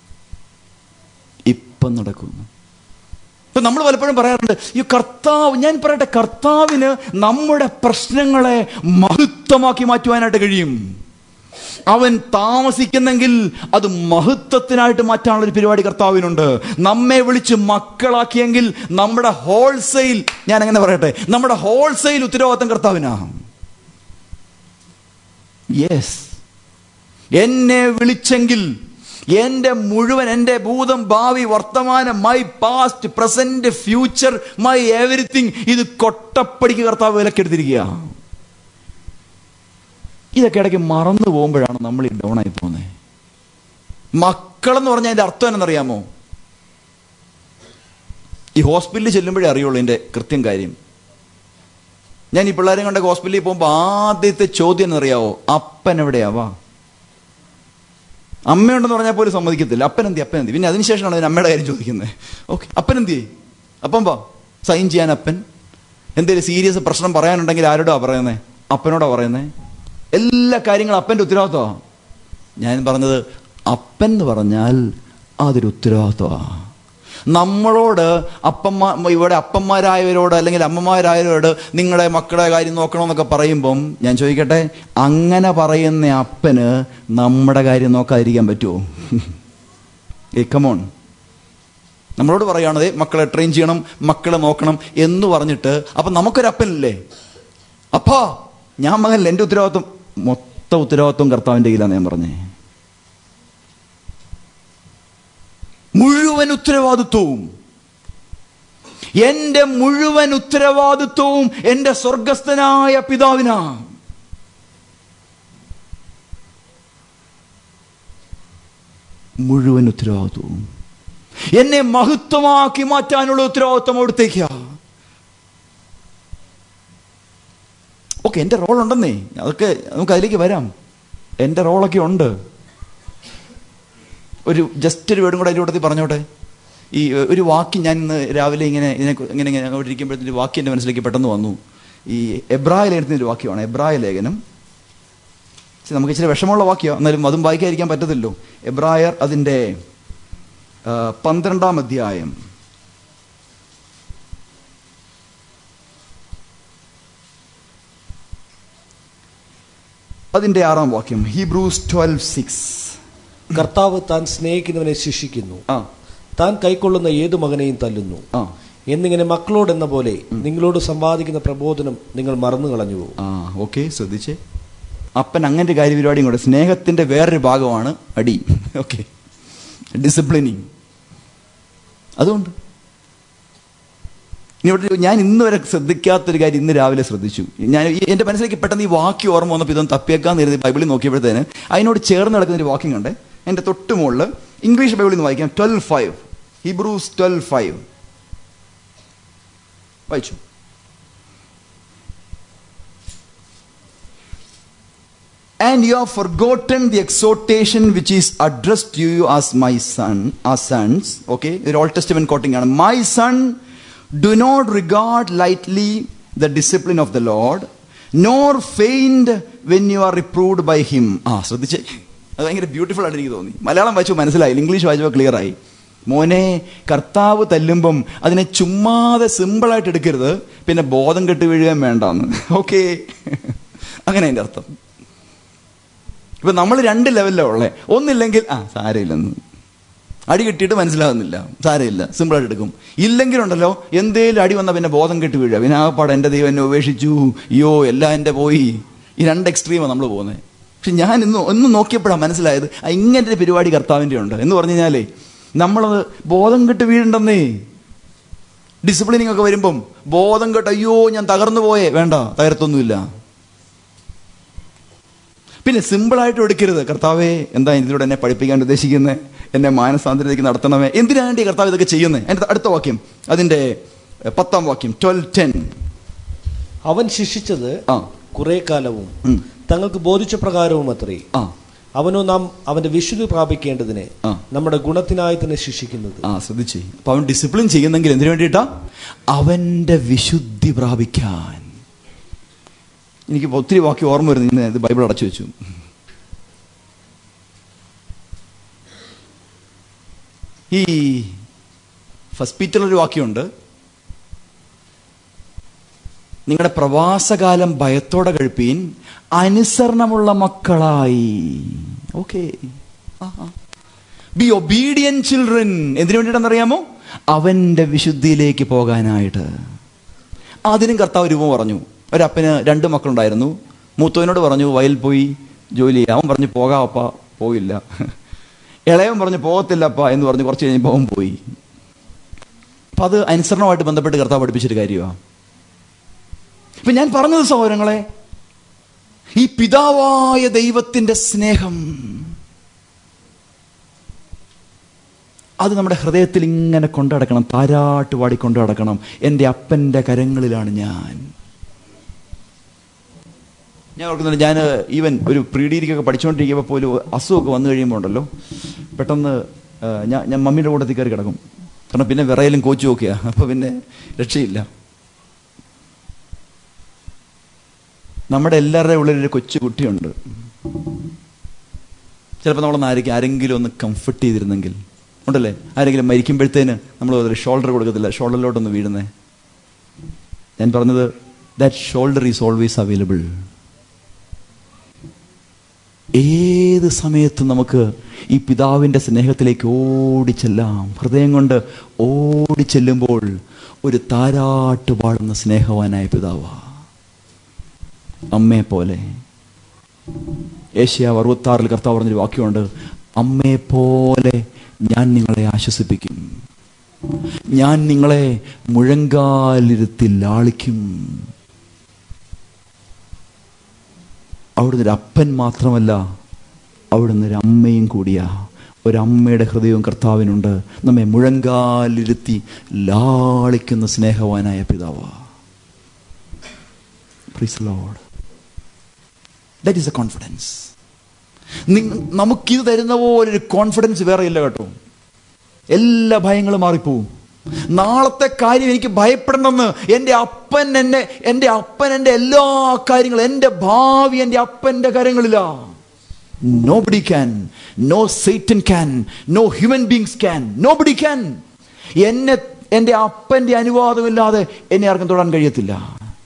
ഇപ്പം നടക്കുന്നു ഇപ്പൊ നമ്മൾ പലപ്പോഴും പറയാറുണ്ട് ഈ കർത്താവ് ഞാൻ പറയട്ടെ കർത്താവിന് നമ്മുടെ പ്രശ്നങ്ങളെ മഹത്വമാക്കി മാറ്റുവാനായിട്ട് കഴിയും അവൻ താമസിക്കുന്നെങ്കിൽ അത് മഹത്വത്തിനായിട്ട് മാറ്റാനുള്ള ഒരു പരിപാടി കർത്താവിനുണ്ട് നമ്മെ വിളിച്ച് മക്കളാക്കിയെങ്കിൽ നമ്മുടെ ഹോൾസെയിൽ ഞാൻ അങ്ങനെ പറയട്ടെ നമ്മുടെ ഹോൾസെയിൽ ഉത്തരവാദിത്തം കർത്താവിനാ യെസ് എന്നെ വിളിച്ചെങ്കിൽ എന്റെ മുഴുവൻ എന്റെ ഭൂതം ഭാവി വർത്തമാനം my past present future my everything ഇത് കൊട്ടപ്പടിക്ക് കർത്താവ് വിലക്കെടുത്തിരിക്കുക ഇതൊക്കെ ഇടയ്ക്ക് മറന്നു പോകുമ്പോഴാണ് നമ്മൾ ഈ ഡൗൺ ആയി പോകുന്നത് മക്കളെന്ന് പറഞ്ഞാൽ അതിന്റെ അർത്ഥം എന്നറിയാമോ ഈ ഹോസ്പിറ്റലിൽ ചെല്ലുമ്പോഴേ അറിയുള്ളൂ എൻ്റെ കൃത്യം കാര്യം ഞാൻ ഈ പിള്ളേരെ കൊണ്ട് ഹോസ്പിറ്റലിൽ പോകുമ്പോൾ ആദ്യത്തെ ചോദ്യം എന്നറിയാവോ അപ്പൻ എവിടെയാവാ അമ്മയുണ്ടെന്ന് പറഞ്ഞാൽ പോലും സമ്മതിക്കത്തില്ല അപ്പൻ എന്തി അപ്പൻ എന്തി പിന്നെ അതിനുശേഷമാണ് അതിന് അമ്മയുടെ കാര്യം ചോദിക്കുന്നത് ഓക്കെ അപ്പൻ എന്തി അപ്പം വാ സൈൻ ചെയ്യാൻ അപ്പൻ എന്തെങ്കിലും സീരിയസ് പ്രശ്നം പറയാനുണ്ടെങ്കിൽ ആരോടാ പറയുന്നത് അപ്പനോടാ പറയുന്നത് എല്ലാ കാര്യങ്ങളും അപ്പൻ്റെ ഉത്തരവാദിത്വമാണ് ഞാൻ പറഞ്ഞത് അപ്പൻ എന്ന് പറഞ്ഞാൽ അതൊരു ഉത്തരവാദിത്വമാണ് നമ്മളോട് അപ്പമ്മ ഇവിടെ അപ്പന്മാരായവരോട് അല്ലെങ്കിൽ അമ്മമാരായവരോട് നിങ്ങളുടെ മക്കളുടെ കാര്യം നോക്കണമെന്നൊക്കെ പറയുമ്പം ഞാൻ ചോദിക്കട്ടെ അങ്ങനെ പറയുന്ന അപ്പന് നമ്മുടെ കാര്യം നോക്കാതിരിക്കാൻ പറ്റുമോ ഏ കമോൺ നമ്മളോട് പറയുകയാണത് മക്കളെ ട്രെയിൻ ചെയ്യണം മക്കളെ നോക്കണം എന്ന് പറഞ്ഞിട്ട് അപ്പം നമുക്കൊരു അപ്പനല്ലേ അപ്പാ ഞാൻ മകനല്ല എൻ്റെ ഉത്തരവാദിത്വം മൊത്തം ഉത്തരവാദിത്വം കർത്താവിൻ്റെ കയ്യിലാണ് ഞാൻ പറഞ്ഞേ മുഴുവൻ ഉത്തരവാദിത്വവും എന്റെ മുഴുവൻ ഉത്തരവാദിത്വവും എന്റെ സ്വർഗസ്ഥനായ പിതാവിനാ മുഴുവൻ ഉത്തരവാദിത്വവും എന്നെ മഹത്വമാക്കി മാറ്റാനുള്ള ഉത്തരവാദിത്വം അവിടത്തേക്കാ ഓക്കെ എൻ്റെ റോൾ ഉണ്ടെന്നേ അതൊക്കെ നമുക്ക് അതിലേക്ക് വരാം എൻ്റെ റോളൊക്കെ ഉണ്ട് ഒരു ജസ്റ്റ് ഒരു വേർഡും കൂടെ അതിൻ്റെ കൂട്ടത്തിൽ പറഞ്ഞോട്ടെ ഈ ഒരു വാക്യം ഞാൻ ഇന്ന് രാവിലെ ഇങ്ങനെ ഇതിനെ ഇങ്ങനെ ഇങ്ങനെ അവിടെ ഇരിക്കുമ്പോഴത്തേക്ക് വാക്യം എൻ്റെ മനസ്സിലേക്ക് പെട്ടെന്ന് വന്നു ഈ എബ്രായ ലേഖനത്തിൻ്റെ ഒരു വാക്യമാണ് എബ്രായ ലേഖനം പക്ഷെ നമുക്ക് ഇച്ചിരി വിഷമമുള്ള വാക്യം എന്നാലും അതും വായിക്കാതിരിക്കാൻ പറ്റത്തില്ലോ എബ്രായർ അതിൻ്റെ ആ, പന്ത്രണ്ടാം അധ്യായം അതിൻ്റെ ആറാം വാക്യം ഹീബ്രൂസ് ട്വൽവ് സിക്സ് കർത്താവ് താൻ സ്നേഹിക്കുന്നവനെ ശിക്ഷിക്കുന്നു ആ താൻ കൈക്കൊള്ളുന്ന ഏതു മകനെയും തല്ലുന്നു ആ എന്നിങ്ങനെ മക്കളോടെന്ന പോലെ നിങ്ങളോട് സമ്പാദിക്കുന്ന പ്രബോധനം നിങ്ങൾ മറന്നു കളഞ്ഞു ആ ഓക്കെ ശ്രദ്ധിച്ചേ അപ്പൻ അങ്ങനത്തെ കാര്യപരിപാടിയും കൂടെ സ്നേഹത്തിന്റെ വേറൊരു ഭാഗമാണ് അടി ഓക്കെ ഡിസിപ്ലിനിങ് അതുകൊണ്ട് ഇനി ഇവിടെ ഒരു- ഞാൻ ഇന്ന് വരെ ശ്രദ്ധിക്കാത്തൊരു കാര്യം ഇന്ന് രാവിലെ ശ്രദ്ധിച്ചു ഞാൻ ഈ- എന്റെ മനസ്സിലേക്ക് പെട്ടെന്ന് ഈ വാക്യം ഓർമ്മ വന്നപ്പോൾ ഇതൊന്ന് തപ്പിയേക്കാന്ന് കരുതി ബൈബിളിൽ നോക്കിയപ്പോഴത്തേന് അതിനോട് ചേർന്ന് നടക്കുന്ന ഒരു വാക്യം കണ്ടേ എൻ്റെ തൊട്ട് മുകളിൽ ഇംഗ്ലീഷ് ബൈബിളിൽ നിന്ന് വായിക്കാം twelve five Hebrews twelve five വായിച്ചു And you have forgotten the exhortation which is addressed to you as my son, as sons. Okay, ഒരു Old Testament quoting ആണ്. My son, do not regard lightly the discipline of the Lord, nor faint when you are reproved by him. ആ ശ്രദ്ധിച്ചേ അത് ഭയങ്കര beautiful ആയിട്ട് എനിക്ക് തോന്നി മലയാളം വായിച്ചു മനസ്സിലായി ഇംഗ്ലീഷ് വായിച്ചപ്പോൾ ക്ലിയർ ആയി മോനെ കർത്താവ് തല്ലുമ്പം അതിനെ ചുമ്മാതെ സിമ്പിളായിട്ട് എടുക്കരുത് പിന്നെ ബോധം കെട്ട് വീഴുകയും വേണ്ടാന്ന് ഓക്കെ അങ്ങനെ അതിൻ്റെ അർത്ഥം ഇപ്പൊ നമ്മൾ രണ്ട് ലെവലിലാണ് ഉള്ളത് ഒന്നില്ലെങ്കിൽ ആ സാരമില്ലെന്ന് അടി കിട്ടിയിട്ട് മനസ്സിലാകുന്നില്ല സാരമില്ല സിമ്പിളായിട്ട് എടുക്കും ഇല്ലെങ്കിലുണ്ടല്ലോ എന്തേലും അടി വന്നാൽ പിന്നെ ബോധം കെട്ട് വീഴുക പിന്നെ ആ പാടെ എൻ്റെ ദൈവം എന്നെ ഉപേക്ഷിച്ചു അയ്യോ എല്ലാം എൻ്റെ പോയി ഈ രണ്ട് എക്സ്ട്രീമാണ് നമ്മൾ പോകുന്നത് പക്ഷെ ഞാൻ ഇന്ന് ഒന്ന് നോക്കിയപ്പോഴാണ് മനസ്സിലായത് ആ ഇങ്ങനത്തെ ഒരു പരിപാടി കർത്താവിൻ്റെ ഉണ്ട് എന്ന് പറഞ്ഞു കഴിഞ്ഞാലേ നമ്മളത് ബോധം കെട്ട് വീഴുണ്ടെന്നേ ഡിസിപ്ലിനിങ് ഒക്കെ വരുമ്പം ബോധം കെട്ട് അയ്യോ ഞാൻ തകർന്നു പോയേ വേണ്ട തകരത്തൊന്നുമില്ല പിന്നെ സിമ്പിളായിട്ട് എടുക്കരുത് കർത്താവേ എന്താ ഇതിലൂടെ എന്നെ പഠിപ്പിക്കാൻ ഉദ്ദേശിക്കുന്നത് എന്നെ മാനസാന്തരത്തേക്ക് നടത്തണമേ എന്തിനാണ് വേണ്ടി കർത്താവ് ഇതൊക്കെ ചെയ്യുന്നത് അതിന്റെ അടുത്ത വാക്യം അതിന്റെ എഹ്, പത്താം വാക്യം ട്വൽവ് ടെൻ അവൻ ശിക്ഷിച്ചത് ആ കുറെ കാലവും ഉം. തങ്ങൾക്ക് ബോധിച്ച പ്രകാരവും അത്രേ ആ അവനോ നാം അവന്റെ വിശുദ്ധി പ്രാപിക്കേണ്ടതിന് ആ. നമ്മുടെ ഗുണത്തിനായി തന്നെ ശിക്ഷിക്കുന്നത് ആ ശ്രദ്ധിച്ചേ അപ്പൊ അവൻ ഡിസിപ്ലിൻ ചെയ്യുന്നെങ്കിൽ എന്തിനു വേണ്ടിയിട്ടാ അവന്റെ വിശുദ്ധി പ്രാപിക്കാൻ എനിക്ക് ഒത്തിരി വാക്യം ഓർമ്മ വരുന്നു ഇന്ന് ഇത് ബൈബിൾ അടച്ചു വെച്ചു ഈ ഫസ്റ്റ് പീറ്ററിൽ ഒരു വാക്യമുണ്ട് നിങ്ങളുടെ പ്രവാസകാലം ഭയത്തോടെ കഴിപ്പീൻ അനുസരണമുള്ള മക്കളായി ഓക്കെ ബി ഒബീഡിയൻ ചിൽഡ്രൻ എന്തിനു വേണ്ടിയിട്ടാണെന്നറിയാമോ അവന്റെ വിശുദ്ധിയിലേക്ക് പോകാനായിട്ട് അതിനും കർത്താവ് രൂപം പറഞ്ഞു ഒരപ്പന് രണ്ട് മക്കളുണ്ടായിരുന്നു മൂത്തവനോട് പറഞ്ഞു വയൽ പോയി ജോലി ചെയ്യാം അവൻ പറഞ്ഞു പോകാമപ്പ പോയില്ല ഇളയവൻ പറഞ്ഞു പോകത്തില്ലപ്പ എന്ന് പറഞ്ഞ് കുറച്ച് കഴിഞ്ഞപ്പോൾ അവൻ പോയി അപ്പൊ അത് അനുസരണമായിട്ട് ബന്ധപ്പെട്ട് കർത്താവ് പഠിപ്പിച്ചൊരു കാര്യമാണ് ഇപ്പൊ ഞാൻ പറഞ്ഞത് സഹോദരങ്ങളെ ഈ പിതാവായ ദൈവത്തിന്റെ സ്നേഹം അത് നമ്മുടെ ഹൃദയത്തിൽ ഇങ്ങനെ കൊണ്ടുനടക്കണം താരാട്ട് പാടി കൊണ്ടു നടക്കണം എൻ്റെ അപ്പൻ്റെ കരങ്ങളിലാണ് ഞാൻ ഞാൻ ഓർക്കുന്നുണ്ട് ഞാൻ ഈവൻ ഒരു പ്രീ ഡിഗ്രിക്കൊക്കെ പഠിച്ചുകൊണ്ടിരിക്കുമ്പോൾ പോലും അസുഖമൊക്കെ വന്നു കഴിയുമ്പോൾ ഉണ്ടല്ലോ പെട്ടെന്ന് ആ, ഞാൻ ഞാൻ മമ്മിയുടെ കൂട്ടത്തിൽ കയറി കിടക്കും കാരണം പിന്നെ വിറയലും കോച്ചു നോക്കിയാ അപ്പോൾ പിന്നെ രക്ഷയില്ല നമ്മുടെ എല്ലാവരുടെയും ഉള്ളിൽ ഒരു കൊച്ചു കുട്ടിയുണ്ട് ചിലപ്പോൾ നമ്മളൊന്ന് ആരെങ്കിലും ആരെങ്കിലും ഒന്ന് കംഫർട്ട് ചെയ്തിരുന്നെങ്കിൽ ഉണ്ടല്ലേ ആരെങ്കിലും മരിക്കുമ്പോഴത്തേന് നമ്മൾ ഒരു ഷോൾഡർ കൊടുക്കത്തില്ല ഷോൾഡറിലോട്ടൊന്ന് വീഴുന്നേ ഞാൻ പറഞ്ഞത് that shoulder is always available ഏത് സമയത്തും നമുക്ക് ഈ പിതാവിൻ്റെ സ്നേഹത്തിലേക്ക് ഓടിച്ചെല്ലാം ഹൃദയം കൊണ്ട് ഓടിച്ചെല്ലുമ്പോൾ ഒരു താരാട്ട് പാടുന്ന സ്നേഹവാനായ പിതാവാ അമ്മയെ പോലെ ഏഷ്യ അറുപത്താറിൽ കർത്താവ് പറഞ്ഞൊരു വാക്യമുണ്ട് അമ്മയെ പോലെ ഞാൻ നിങ്ങളെ ആശ്വസിപ്പിക്കും ഞാൻ നിങ്ങളെ മുഴങ്കാലിരുത്തി ലാളിക്കും അവിടുന്ന് ഒരു അപ്പൻ മാത്രമല്ല അവിടുന്ന് ഒരു അമ്മയും കൂടിയാ ഒരമ്മയുടെ ഹൃദയവും കർത്താവിനുണ്ട് നമ്മെ മുഴങ്കാലിരുത്തി ലാളിക്കുന്ന സ്നേഹവാനായ പിതാവാ Praise the Lord. That is a confidence നമുക്കിത് തരുന്ന പോലെ ഒരു കോൺഫിഡൻസ് വേറെ ഇല്ല കേട്ടോ എല്ലാ ഭയങ്ങളും മാറിപ്പോവും നാളത്തെ കാര്യം എനിക്ക് ഭയപ്പെടണമെന്ന് എൻ്റെ അപ്പൻ എന്നെ എൻ്റെ അപ്പൻ എൻ്റെ എല്ലാ കാര്യങ്ങളും എൻ്റെ ഭാവി എൻ്റെ അപ്പൻ്റെ കാര്യങ്ങളിലാ nobody can no Satan can no human beings can nobody can എന്നെ എൻ്റെ അപ്പൻ്റെ അനുവാദമില്ലാതെ എന്നെ ആർക്കും തൊടാൻ കഴിയത്തില്ല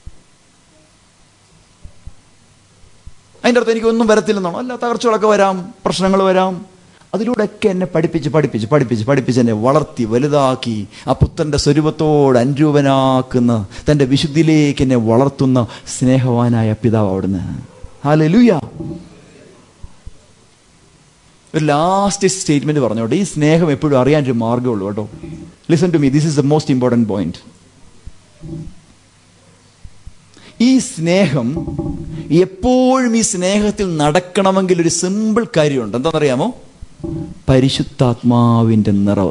അതിൻ്റെ അർത്ഥം എനിക്കൊന്നും വരത്തില്ലെന്നാണോ അല്ല തകർച്ചകളൊക്കെ വരാം പ്രശ്നങ്ങൾ വരാം അതിലൂടെയൊക്കെ എന്നെ പഠിപ്പിച്ച് പഠിപ്പിച്ച് പഠിപ്പിച്ച് പഠിപ്പിച്ച് എന്നെ വളർത്തി വലുതാക്കി ആ പുത്തൻ്റെ സ്വരൂപത്തോട് അനുരൂപനാക്കുന്ന തൻ്റെ വിശുദ്ധിയിലേക്ക് എന്നെ വളർത്തുന്ന സ്നേഹവാനായ പിതാവ് അവിടുന്ന് ഹാലലൂയ ഒരു ലാസ്റ്റ് സ്റ്റേറ്റ്മെന്റ് പറഞ്ഞോട്ടെ ഈ സ്നേഹം എപ്പോഴും അറിയാൻ ഒരു മാർഗ്ഗമുള്ളൂ കേട്ടോ listen to me this is the most important point ഈ സ്നേഹം എപ്പോഴും ഈ സ്നേഹത്തിൽ നടക്കണമെങ്കിൽ ഒരു സിമ്പിൾ കാര്യമുണ്ട് എന്താണെന്നറിയാമോ പരിശുദ്ധാത്മാവിന്റെ നിറവ്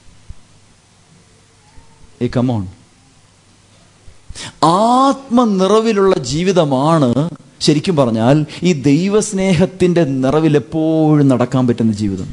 ഏ കമോൺ ആത്മനിറവിലുള്ള ജീവിതമാണ് ശരിക്കും പറഞ്ഞാൽ ഈ ദൈവസ്നേഹത്തിന്റെ നിറവിൽ എപ്പോഴും നടക്കാൻ പറ്റുന്ന ജീവിതം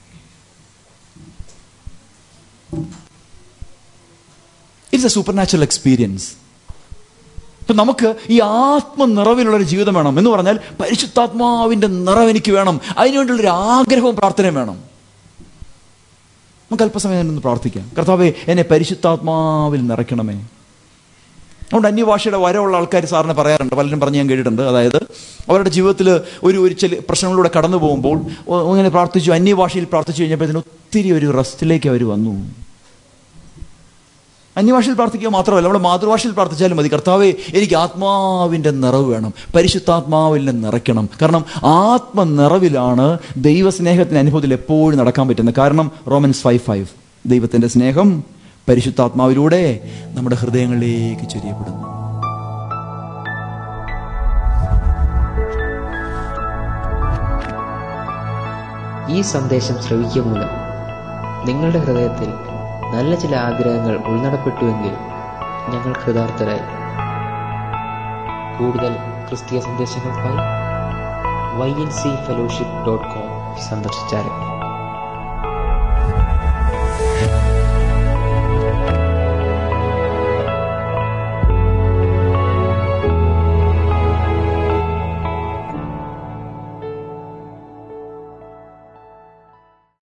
it's a supernatural experience ഇപ്പൊ നമുക്ക് ഈ ആത്മനിറവിലുള്ള ഒരു ജീവിതം വേണം എന്ന് പറഞ്ഞാൽ പരിശുദ്ധാത്മാവിന്റെ നിറവ് എനിക്ക് വേണം അതിനുവേണ്ടിയുള്ളൊരു ആഗ്രഹവും പ്രാർത്ഥനയും വേണം നമുക്ക് അല്പസമയം ഒന്ന് പ്രാർത്ഥിക്കാം കർത്താവെ എന്നെ പരിശുദ്ധാത്മാവിൽ നിറയ്ക്കണമേ അതുകൊണ്ട് അന്യഭാഷയുടെ വരമുള്ള ആൾക്കാർ സാറിന് പറയാറുണ്ട് പലരും പറഞ്ഞ് ഞാൻ കേട്ടിട്ടുണ്ട് അതായത് അവരുടെ ജീവിതത്തിൽ ഒരു ഒരു ചില പ്രശ്നങ്ങളിലൂടെ കടന്നു പോകുമ്പോൾ ഒ- ഇങ്ങനെ പ്രാർത്ഥിച്ചു അന്യഭാഷയിൽ പ്രാർത്ഥിച്ചു കഴിഞ്ഞപ്പോഴത്തേന് ഒത്തിരി ഒരു റെസ്റ്റിലേക്ക് അവർ വന്നു അന്യഭാഷയിൽ പ്രാർത്ഥിക്കുക മാത്രമല്ല നമ്മുടെ മാതൃഭാഷയിൽ പ്രാർത്ഥിച്ചാലും മതി കർത്താവെ എനിക്ക് ആത്മാവിൻ്റെ നിറവ് വേണം പരിശുദ്ധാത്മാവിനെ നിറയ്ക്കണം കാരണം ആത്മനിറവിലാണ് ദൈവസ്നേഹത്തിന് അനുഭവത്തിൽ എപ്പോഴും നടക്കാൻ പറ്റുന്നത് കാരണം റോമൻസ് ഫൈവ് ഫൈവ് ദൈവത്തിൻ്റെ സ്നേഹം പരിശുദ്ധാത്മാവിലൂടെ നമ്മുടെ ഹൃദയങ്ങളിലേക്ക് ചൊരിയപ്പെടുന്നു ഈ സന്ദേശം ശ്രവിക്കുക മൂലം നിങ്ങളുടെ ഹൃദയത്തിൽ നല്ല ചില ആഗ്രഹങ്ങൾ ഉൾനടപ്പെട്ടുവെങ്കിൽ ഞങ്ങൾ കൃതാർത്ഥരായി കൂടുതൽ ക്രിസ്തീയ സന്ദേശങ്ങൾക്കായി Y N C fellowship dot com സന്ദർശിച്ചാലും